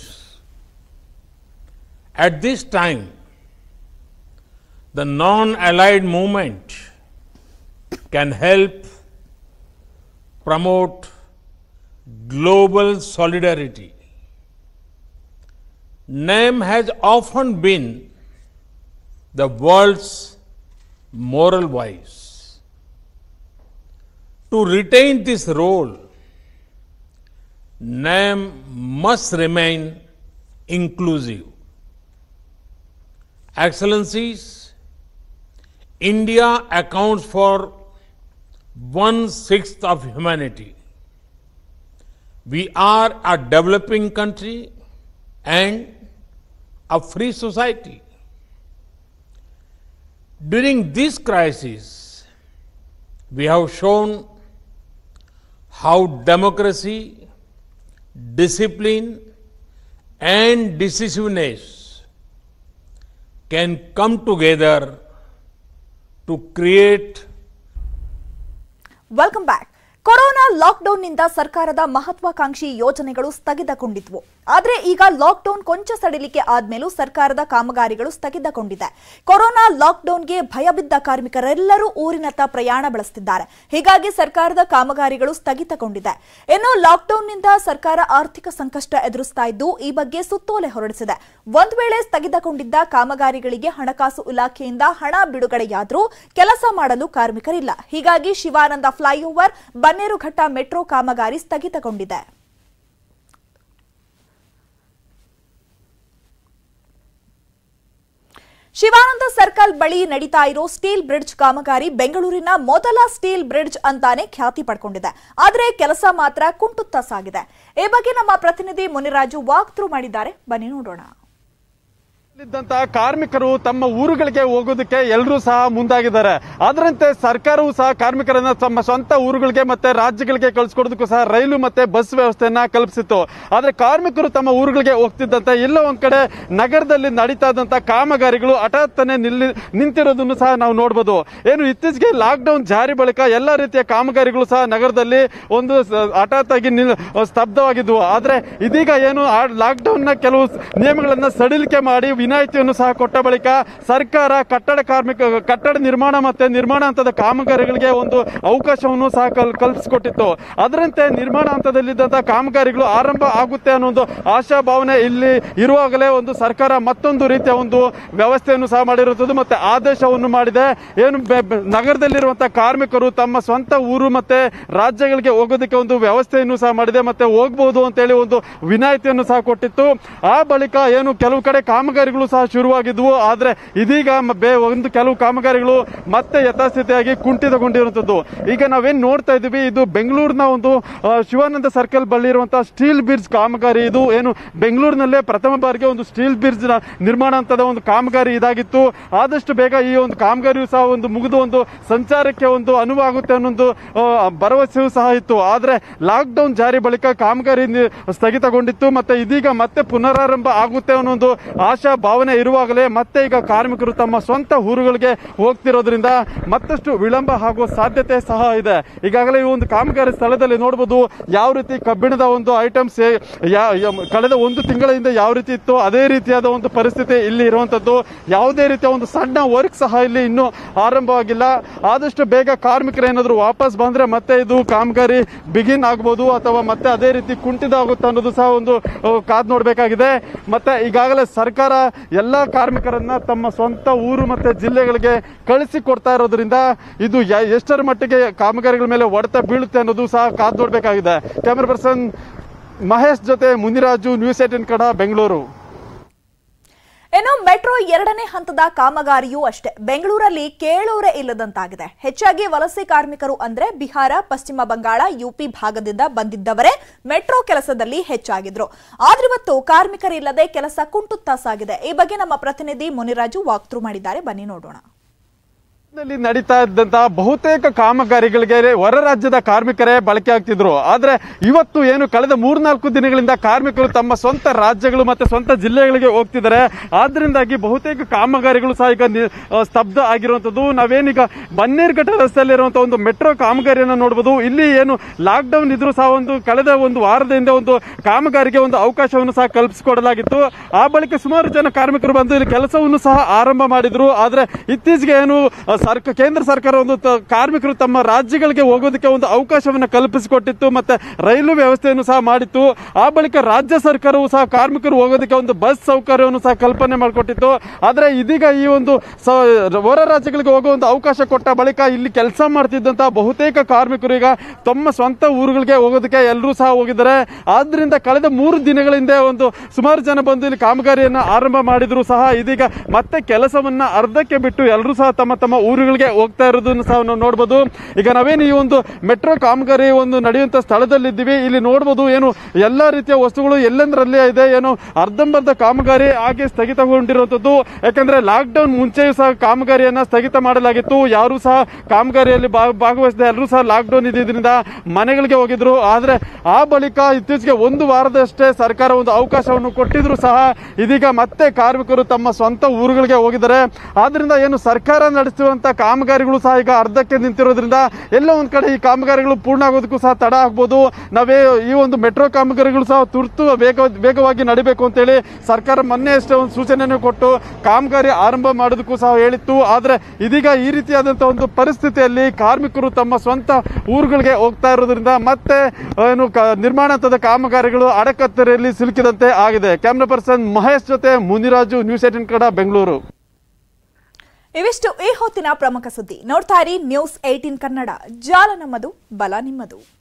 [SPEAKER 5] At this time, the non allied movement can help promote global solidarity. NAM has often been the world's moral voice. To retain this role, NAM must remain inclusive. Excellencies, India accounts for one sixth of humanity. We are a developing country and a free society. During this crisis, we have shown how democracy, discipline, and decisiveness can come together to create
[SPEAKER 1] welcome back corona ಲಾಕ್ಡೌನ್ನಿಂದ ಸರ್ಕಾರದ ಮಹತ್ವಾಕಾಂಕ್ಷಿ ಯೋಜನೆಗಳು ಸ್ಥಗಿತಗೊಂಡಿದ್ವು ಆದರೆ ಈಗ ಲಾಕ್ಡೌನ್ ಕೊಂಚ ಸಡಿಲಿಕೆ ಆದ್ಮೇಲೂ ಸರ್ಕಾರದ ಕಾಮಗಾರಿಗಳು ಸ್ಥಗಿತಗೊಂಡಿದೆ ಕೊರೋನಾ ಲಾಕ್ಡೌನ್ಗೆ ಭಯ ಬಿದ್ದ ಕಾರ್ಮಿಕರೆಲ್ಲರೂ ಊರಿನತ್ತ ಪ್ರಯಾಣ ಬೆಳೆಸುತ್ತಿದ್ದಾರೆ ಹೀಗಾಗಿ ಸರ್ಕಾರದ ಕಾಮಗಾರಿಗಳು ಸ್ಥಗಿತಗೊಂಡಿದೆ ಇನ್ನು ಲಾಕ್ಡೌನ್ನಿಂದ ಸರ್ಕಾರ ಆರ್ಥಿಕ ಸಂಕಷ್ಟ ಎದುರಿಸ್ತಾ ಇದ್ದು ಈ ಬಗ್ಗೆ ಸುತ್ತೋಲೆ ಹೊರಡಿಸಿದೆ ಒಂದ್ ವೇಳೆ ಸ್ಥಗಿತಗೊಂಡಿದ್ದ ಕಾಮಗಾರಿಗಳಿಗೆ ಹಣಕಾಸು ಇಲಾಖೆಯಿಂದ ಹಣ ಬಿಡುಗಡೆಯಾದರೂ ಕೆಲಸ ಮಾಡಲು ಕಾರ್ಮಿಕರಿಲ್ಲ ಹೀಗಾಗಿ ಶಿವಾನಂದ ಫ್ಲೈಓವರ್ ಬನ್ನೇರುಘಟ್ಟ ಮೆಟ್ರೋ ಕಾಮಗಾರಿ ಸ್ಥಗಿತಗೊಂಡಿದೆ ಶಿವಾನಂದ ಸರ್ಕಲ್ ಬಳಿ ನಡೀತಾ ಇರೋ ಸ್ಟೀಲ್ ಬ್ರಿಡ್ಜ್ ಕಾಮಗಾರಿ ಬೆಂಗಳೂರಿನ ಮೊದಲ ಸ್ಟೀಲ್ ಬ್ರಿಡ್ಜ್ ಅಂತಾನೆ ಖ್ಯಾತಿ ಪಡ್ಕೊಂಡಿದೆ ಆದರೆ ಕೆಲಸ ಮಾತ್ರ ಕುಂಟುತ್ತಾ ಸಾಗಿದೆ ಈ ಬಗ್ಗೆ ನಮ್ಮ ಪ್ರತಿನಿಧಿ ಮುನಿರಾಜು ವಾಕ್ ಥ್ರೂ ಮಾಡಿದ್ದಾರೆ ಬನ್ನಿ ನೋಡೋಣ
[SPEAKER 6] ಇದ್ದಂತಹ ಕಾರ್ಮಿಕರು ತಮ್ಮ ಊರುಗಳಿಗೆ ಹೋಗೋದಕ್ಕೆ ಎಲ್ಲರೂ ಸಹ ಮುಂದಾಗಿದ್ದಾರೆ ಅದರಂತೆ ಸರ್ಕಾರವು ಸಹ ಕಾರ್ಮಿಕರನ್ನ ತಮ್ಮ ಸ್ವಂತ ಊರುಗಳಿಗೆ ಮತ್ತೆ ರಾಜ್ಯಗಳಿಗೆ ಕಳಿಸ್ಕೊಡೋದಕ್ಕೂ ಸಹ ರೈಲು ಮತ್ತೆ ಬಸ್ ವ್ಯವಸ್ಥೆಯನ್ನ ಕಲ್ಪಿಸಿತ್ತು ಆದ್ರೆ ಕಾರ್ಮಿಕರು ತಮ್ಮ ಊರುಗಳಿಗೆ ಹೋಗ್ತಿದ್ದಂತೆ ಎಲ್ಲೋ ಒಂದ್ ಕಡೆ ನಗರದಲ್ಲಿ ನಡೀತಾ ಇದ್ದಂತ ಕಾಮಗಾರಿಗಳು ಹಠಾತ್ತನೆ ನಿಲ್ಲಿ ನಿಂತಿರೋದನ್ನು ಸಹ ನಾವು ನೋಡಬಹುದು ಏನು ಇತ್ತೀಚೆಗೆ ಲಾಕ್ ಡೌನ್ ಜಾರಿ ಬಳಿಕ ಎಲ್ಲಾ ರೀತಿಯ ಕಾಮಗಾರಿಗಳು ಸಹ ನಗರದಲ್ಲಿ ಒಂದು ಸ- ಹಠಾತ್ ಆಗಿ ನಿಲ್- ಸ್ತಬ್ಧವಾಗಿದ್ವು ಆದ್ರೆ ಇದೀಗ ಏನು ಲಾಕ್ ಡೌನ್ ನ ಕೆಲವು ನಿಯಮಗಳನ್ನ ಸಡಿಲಿಕೆ ಮಾಡಿ ವಿನಾಯಿತಿಯನ್ನು ಸಹ ಕೊಟ್ಟ ಬಳಿಕ ಸರ್ಕಾರ ಕಟ್ಟಡ ಕಾರ್ಮಿಕ ಕಟ್ಟಡ ನಿರ್ಮಾಣ ಮತ್ತೆ ನಿರ್ಮಾಣ ಹಂತದ ಕಾಮಗಾರಿಗಳಿಗೆ ಒಂದು ಅವಕಾಶವನ್ನು ಸಹ ಕಲ್ ಕಲ್ಪಿಸಿಕೊಟ್ಟಿತ್ತು ಅದರಂತೆ ನಿರ್ಮಾಣ ಹಂತದಲ್ಲಿದ್ದಂತಹ ಕಾಮಗಾರಿಗಳು ಆರಂಭ ಆಗುತ್ತೆ ಅನ್ನೋ ಒಂದು ಆಶಾಭಾವನೆ ಇಲ್ಲಿ ಇರುವಾಗಲೇ ಒಂದು ಸರ್ಕಾರ ಮತ್ತೊಂದು ರೀತಿಯ ಒಂದು ವ್ಯವಸ್ಥೆಯನ್ನು ಸಹ ಮಾಡಿರುತ್ತದೆ ಮತ್ತೆ ಆದೇಶವನ್ನು ಮಾಡಿದೆ ಏನು ಬೆ- ಬೆ- ನಗರದಲ್ಲಿರುವಂತಹ ಕಾರ್ಮಿಕರು ತಮ್ಮ ಸ್ವಂತ ಊರು ಮತ್ತೆ ರಾಜ್ಯಗಳಿಗೆ ಹೋಗೋದಕ್ಕೆ ಒಂದು ವ್ಯವಸ್ಥೆಯನ್ನು ಸಹ ಮಾಡಿದೆ ಮತ್ತೆ ಹೋಗ್ಬೋದು ಅಂತೇಳಿ ಒಂದು ವಿನಾಯಿತಿಯನ್ನು ಸಹ ಕೊಟ್ಟಿತ್ತು ಆ ಬಳಿಕ ಏನು ಕೆಲವು ಕಡೆ ಕಾಮಗಾರಿಗಳು ಸಹ ಶುರುವಾಗಿದ್ವು ಆದ್ರೆ ಇದೀಗ ಮ- ಬೇ ಒಂದು ಕೆಲವು ಕಾಮಗಾರಿಗಳು ಮತ್ತೆ ಯಥಾಸ್ಥಿತಿಯಾಗಿ ಕುಂಠಿತಗೊಂಡಿರುವಂತದ್ದು ಈಗ ನಾವೇನ್ ನೋಡ್ತಾ ಇದೀವಿ ಇದು ಬೆಂಗಳೂರಿನ ಒಂದು ಆ, ಶಿವಾನಂದ ಸರ್ಕಲ್ ಬಳಿ ಇರುವಂತಹ ಸ್ಟೀಲ್ ಬ್ರಿಡ್ಜ್ ಕಾಮಗಾರಿ ಇದು ಏನು ಬೆಂಗಳೂರಿನಲ್ಲೇ ಪ್ರಥಮ ಬಾರಿಗೆ ಒಂದು ಸ್ಟೀಲ್ ಬ್ರಿಡ್ಜ್ ನ ನಿರ್ಮಾಣ ಹಂತದ ಒಂದು ಕಾಮಗಾರಿ ಇದಾಗಿತ್ತು ಆದಷ್ಟು ಬೇಗ ಈ ಒಂದು ಕಾಮಗಾರಿಯು ಸಹ ಒಂದು ಮುಗಿದು ಒಂದು ಸಂಚಾರಕ್ಕೆ ಒಂದು ಅನುವು ಆಗುತ್ತೆ ಅನ್ನೊಂದು ಆ, ಭರವಸೆಯೂ ಸಹ ಇತ್ತು ಆದ್ರೆ ಲಾಕ್ ಡೌನ್ ಜಾರಿ ಬಳಿಕ ಕಾಮಗಾರಿ ನಿ- ಸ್ಥಗಿತಗೊಂಡಿತ್ತು ಮತ್ತೆ ಇದೀಗ ಮತ್ತೆ ಪುನರಾರಂಭ ಆಗುತ್ತೆ ಅನ್ನೋ ಒಂದು ಆಶಾ ಭಾವನೆ ಇರುವಾಗಲೇ ಮತ್ತೆ ಈಗ ಕಾರ್ಮಿಕರು ತಮ್ಮ ಸ್ವಂತ ಊರುಗಳಿಗೆ ಹೋಗ್ತಿರೋದ್ರಿಂದ ಮತ್ತಷ್ಟು ವಿಳಂಬ ಆಗುವ ಸಾಧ್ಯತೆ ಸಹ ಇದೆ ಈಗಾಗಲೇ ಈ ಒಂದು ಕಾಮಗಾರಿ ಸ್ಥಳದಲ್ಲಿ ನೋಡಬಹುದು ಯಾವ ರೀತಿ ಕಬ್ಬಿಣದ ಒಂದು ಐಟಮ್ಸ್ ಕಳೆದ ಒಂದು ತಿಂಗಳಿಂದ ಯಾವ ರೀತಿ ಇತ್ತು ಅದೇ ರೀತಿಯಾದ ಒಂದು ಪರಿಸ್ಥಿತಿ ಇಲ್ಲಿ ಇರುವಂತದ್ದು ಯಾವುದೇ ರೀತಿಯ ಒಂದು ಸಣ್ಣ ವರ್ಕ್ ಸಹ ಇಲ್ಲಿ ಇನ್ನೂ ಆರಂಭವಾಗಿಲ್ಲ ಆದಷ್ಟು ಬೇಗ ಕಾರ್ಮಿಕರು ಏನಾದ್ರು ವಾಪಸ್ ಬಂದ್ರೆ ಮತ್ತೆ ಇದು ಕಾಮಗಾರಿ ಬಿಗಿನ್ ಆಗ್ಬೋದು ಅಥವಾ ಮತ್ತೆ ಅದೇ ರೀತಿ ಕುಂಠಿತ ಆಗುತ್ತೆ ಅನ್ನೋದು ಸಹ ಒಂದು ಆ, ಕಾದ್ ನೋಡ್ಬೇಕಾಗಿದೆ ಮತ್ತೆ ಈಗಾಗಲೇ ಸರ್ಕಾರ ಎಲ್ಲಾ ಕಾರ್ಮಿಕರನ್ನ ತಮ್ಮ ಸ್ವಂತ ಊರು ಮತ್ತೆ ಜಿಲ್ಲೆಗಳಿಗೆ ಕಳಿಸಿ ಕೊಡ್ತಾ ಇರೋದ್ರಿಂದ ಇದು ಯ- ಎಷ್ಟರ ಮಟ್ಟಿಗೆ ಕಾಮಗಾರಿಗಳ ಮೇಲೆ ಹೊಡೆತ ಬೀಳುತ್ತೆ ಅನ್ನೋದು ಸಹ ಕಾದ್ ನೋಡ್ಬೇಕಾಗಿದೆ ಕ್ಯಾಮರಾ ಪರ್ಸನ್ ಮಹೇಶ್ ಜೊತೆ ಮುನಿರಾಜು ನ್ಯೂಸ್ ಏಟಿನ್ ಕಡ ಬೆಂಗಳೂರು
[SPEAKER 1] ಇನ್ನು ಮೆಟ್ರೋ ಎರಡನೇ ಹಂತದ ಕಾಮಗಾರಿಯೂ ಅಷ್ಟೇ ಬೆಂಗಳೂರಲ್ಲಿ ಕೇಳೋರೆ ಇಲ್ಲದಂತಾಗಿದೆ ಹೆಚ್ಚಾಗಿ ವಲಸೆ ಕಾರ್ಮಿಕರು ಅಂದ್ರೆ ಬಿಹಾರ ಪಶ್ಚಿಮ ಬಂಗಾಳ ಯುಪಿ ಭಾಗದಿಂದ ಬಂದಿದ್ದವರೇ ಮೆಟ್ರೋ ಕೆಲಸದಲ್ಲಿ ಹೆಚ್ಚಾಗಿದ್ರು ಆದ್ರಿವತ್ತು ಕಾರ್ಮಿಕರಿಲ್ಲದೆ ಕೆಲಸ ಕುಂಟುತ್ತಾ ಸಾಗಿದೆ ಈ ಬಗ್ಗೆ ನಮ್ಮ ಪ್ರತಿನಿಧಿ ಮುನಿರಾಜು ವಾಕ್ಥ್ರೂ ಮಾಡಿದ್ದಾರೆ ಬನ್ನಿ ನೋಡೋಣ
[SPEAKER 6] ನಲ್ಲಿ ನಡೀತಾ ಇದ್ದಂತಹ ಬಹುತೇಕ ಕಾಮಗಾರಿಗಳಿಗೆ ಹೊರ ರಾಜ್ಯದ ಕಾರ್ಮಿಕರೇ ಬಳಕೆ ಆಗ್ತಿದ್ರು ಆದ್ರೆ ಇವತ್ತು ಏನು ಕಳೆದ ಮೂರ್ನಾಲ್ಕು ದಿನಗಳಿಂದ ಕಾರ್ಮಿಕರು ತಮ್ಮ ಸ್ವಂತ ರಾಜ್ಯಗಳು ಮತ್ತೆ ಸ್ವಂತ ಜಿಲ್ಲೆಗಳಿಗೆ ಹೋಗ್ತಿದ್ದಾರೆ ಆದ್ರಿಂದಾಗಿ ಬಹುತೇಕ ಕಾಮಗಾರಿಗಳು ಸಹ ಈಗ ನಿ- ಆ, ಸ್ತಬ್ಧ ಆಗಿರುವಂತದ್ದು ನಾವೇನೀಗ ಬನ್ನೇರ್ಘಟ್ಟ ರಸ್ತೆಯಲ್ಲಿರುವಂತಹ ಒಂದು ಮೆಟ್ರೋ ಕಾಮಗಾರಿಯನ್ನು ನೋಡಬಹುದು ಇಲ್ಲಿ ಏನು ಲಾಕ್ ಡೌನ್ ಇದ್ರೂ ಸಹ ಒಂದು ಕಳೆದ ಒಂದು ವಾರದ ಹಿಂದೆ ಒಂದು ಕಾಮಗಾರಿಗೆ ಒಂದು ಅವಕಾಶವನ್ನು ಸಹ ಕಲ್ಪಿಸಿಕೊಡಲಾಗಿತ್ತು ಆ ಬಳಿಕ ಸುಮಾರು ಜನ ಕಾರ್ಮಿಕರು ಬಂದು ಇಲ್ಲಿ ಕೆಲಸವನ್ನು ಸಹ ಆರಂಭ ಮಾಡಿದ್ರು ಆದ್ರೆ ಇತ್ತೀಚೆಗೆ ಏನು ಆ, ಸರ್ಕ ಕೇಂದ್ರ ಸರ್ಕಾರ ಒಂದು ತ- ಕಾರ್ಮಿಕರು ತಮ್ಮ ರಾಜ್ಯಗಳಿಗೆ ಹೋಗೋದಕ್ಕೆ ಒಂದು ಅವಕಾಶವನ್ನು ಕಲ್ಪಿಸಿಕೊಟ್ಟಿತ್ತು ಮತ್ತೆ ರೈಲು ವ್ಯವಸ್ಥೆಯನ್ನು ಸಹ ಮಾಡಿತ್ತು ಆ ಬಳಿಕ ರಾಜ್ಯ ಸರ್ಕಾರವು ಸಹ ಕಾರ್ಮಿಕರು ಹೋಗೋದಕ್ಕೆ ಒಂದು ಬಸ್ ಸೌಕರ್ಯವನ್ನು ಸಹ ಕಲ್ಪನೆ ಮಾಡಿಕೊಟ್ಟಿತ್ತು ಆದರೆ ಇದೀಗ ಈ ಒಂದು ಸ- ಹೊರ ರಾಜ್ಯಗಳಿಗೆ ಹೋಗೋ ಒಂದು ಅವಕಾಶ ಕೊಟ್ಟ ಬಳಿಕ ಇಲ್ಲಿ ಕೆಲಸ ಮಾಡ್ತಿದ್ದಂತಹ ಬಹುತೇಕ ಕಾರ್ಮಿಕರು ಈಗ ತಮ್ಮ ಸ್ವಂತ ಊರುಗಳಿಗೆ ಹೋಗೋದಕ್ಕೆ ಎಲ್ಲರೂ ಸಹ ಹೋಗಿದ್ದಾರೆ ಆದ್ರಿಂದ ಕಳೆದ ಮೂರು ದಿನಗಳಿಂದ ಒಂದು ಸುಮಾರು ಜನ ಬಂದು ಇಲ್ಲಿ ಕಾಮಗಾರಿಯನ್ನು ಆರಂಭ ಮಾಡಿದ್ರು ಸಹ ಇದೀಗ ಮತ್ತೆ ಕೆಲಸವನ್ನ ಅರ್ಧಕ್ಕೆ ಬಿಟ್ಟು ಎಲ್ಲರೂ ಸಹ ತಮ್ಮ ತಮ್ಮ ಊರುಗಳಿಗೆ ಹೋಗ್ತಾ ಇರೋದನ್ನು ಸಹ ನಾವು ನೋಡ್ಬೋದು ಈಗ ನಾವೇನು ಈ ಒಂದು ಮೆಟ್ರೋ ಕಾಮಗಾರಿ ಒಂದು ನಡೆಯುವಂತ ಸ್ಥಳದಲ್ಲಿದ್ದೀವಿ ಇಲ್ಲಿ ನೋಡ್ಬೋದು ಏನು ಎಲ್ಲ ರೀತಿಯ ವಸ್ತುಗಳು ಎಲ್ಲೆಂದರಲ್ಲಿ ಇದೆ ಏನು ಅರ್ಧಂಬರ್ಧ ಕಾಮಗಾರಿ ಹಾಗೆ ಸ್ಥಗಿತಗೊಂಡಿರುವಂಥದ್ದು ಯಾಕಂದ್ರೆ ಲಾಕ್ ಡೌನ್ ಮುಂಚೆಯೂ ಸಹ ಕಾಮಗಾರಿಯನ್ನ ಸ್ಥಗಿತ ಮಾಡಲಾಗಿತ್ತು ಯಾರು ಸಹ ಕಾಮಗಾರಿಯಲ್ಲಿ ಭಾಗ- ಭಾಗವಹಿಸದೆ ಎಲ್ಲರೂ ಸಹ ಲಾಕ್ ಡೌನ್ ಇದ್ದಿದ್ರಿಂದ ಮನೆಗಳಿಗೆ ಹೋಗಿದ್ರು ಆದ್ರೆ ಆ ಬಳಿಕ ಇತ್ತೀಚೆಗೆ ಒಂದು ವಾರದಷ್ಟೇ ಸರ್ಕಾರ ಒಂದು ಅವಕಾಶವನ್ನು ಕೊಟ್ಟಿದ್ರು ಸಹ ಇದೀಗ ಮತ್ತೆ ಕಾರ್ಮಿಕರು ತಮ್ಮ ಸ್ವಂತ ಊರುಗಳಿಗೆ ಹೋಗಿದ್ದಾರೆ ಆದ್ರಿಂದ ಏನು ಸರ್ಕಾರ ನಡೆಸುವಂತ ಕಾಮಗಾರಿಗಳು ಸಹ ಈಗ ಅರ್ಧಕ್ಕೆ ನಿಂತಿರೋದ್ರಿಂದ ಎಲ್ಲೋ ಒಂದ್ ಕಡೆ ಈ ಕಾಮಗಾರಿಗಳು ಪೂರ್ಣ ಆಗೋದಕ್ಕೂ ಸಹ ತಡ ಆಗ್ಬೋದು ನಾವೇ ಈ ಒಂದು ಮೆಟ್ರೋ ಕಾಮಗಾರಿಗಳು ಸಹ ತುರ್ತು ವೇಗ ವೇಗವಾಗಿ ನಡಿಬೇಕು ಅಂತೇಳಿ ಸರ್ಕಾರ ಮೊನ್ನೆ ಅಷ್ಟೇ ಒಂದು ಸೂಚನೆಯನ್ನು ಕೊಟ್ಟು ಕಾಮಗಾರಿ ಆರಂಭ ಮಾಡೋದಕ್ಕೂ ಸಹ ಹೇಳಿತ್ತು ಆದ್ರೆ ಇದೀಗ ಈ ರೀತಿಯಾದಂತಹ ಒಂದು ಪರಿಸ್ಥಿತಿಯಲ್ಲಿ ಕಾರ್ಮಿಕರು ತಮ್ಮ ಸ್ವಂತ ಊರುಗಳಿಗೆ ಹೋಗ್ತಾ ಇರೋದ್ರಿಂದ ಮತ್ತೆ ಏನು ಕ- ನಿರ್ಮಾಣ ಹಂತದ ಕಾಮಗಾರಿಗಳು ಅಡಕತ್ತರೆಯಲ್ಲಿ ಸಿಲುಕಿದಂತೆ ಆಗಿದೆ ಕ್ಯಾಮ್ರಾ ಪರ್ಸನ್ ಮಹೇಶ್ ಜೊತೆ ಮುನಿರಾಜು ನ್ಯೂಸ್ ಏಟಿನ್ ಕನ್ನಡ ಬೆಂಗಳೂರು
[SPEAKER 1] ಇವಿಷ್ಟು ಈ ಹೊತ್ತಿನ ಪ್ರಮುಖ ಸುದ್ದಿ ನೋಡ್ತಾ ಇರಿ ನ್ಯೂಸ್ ಏಟೀನ್ ಕನ್ನಡ ಜಾಲ ನಮ್ಮದು ಬಲ ನಿಮ್ಮದು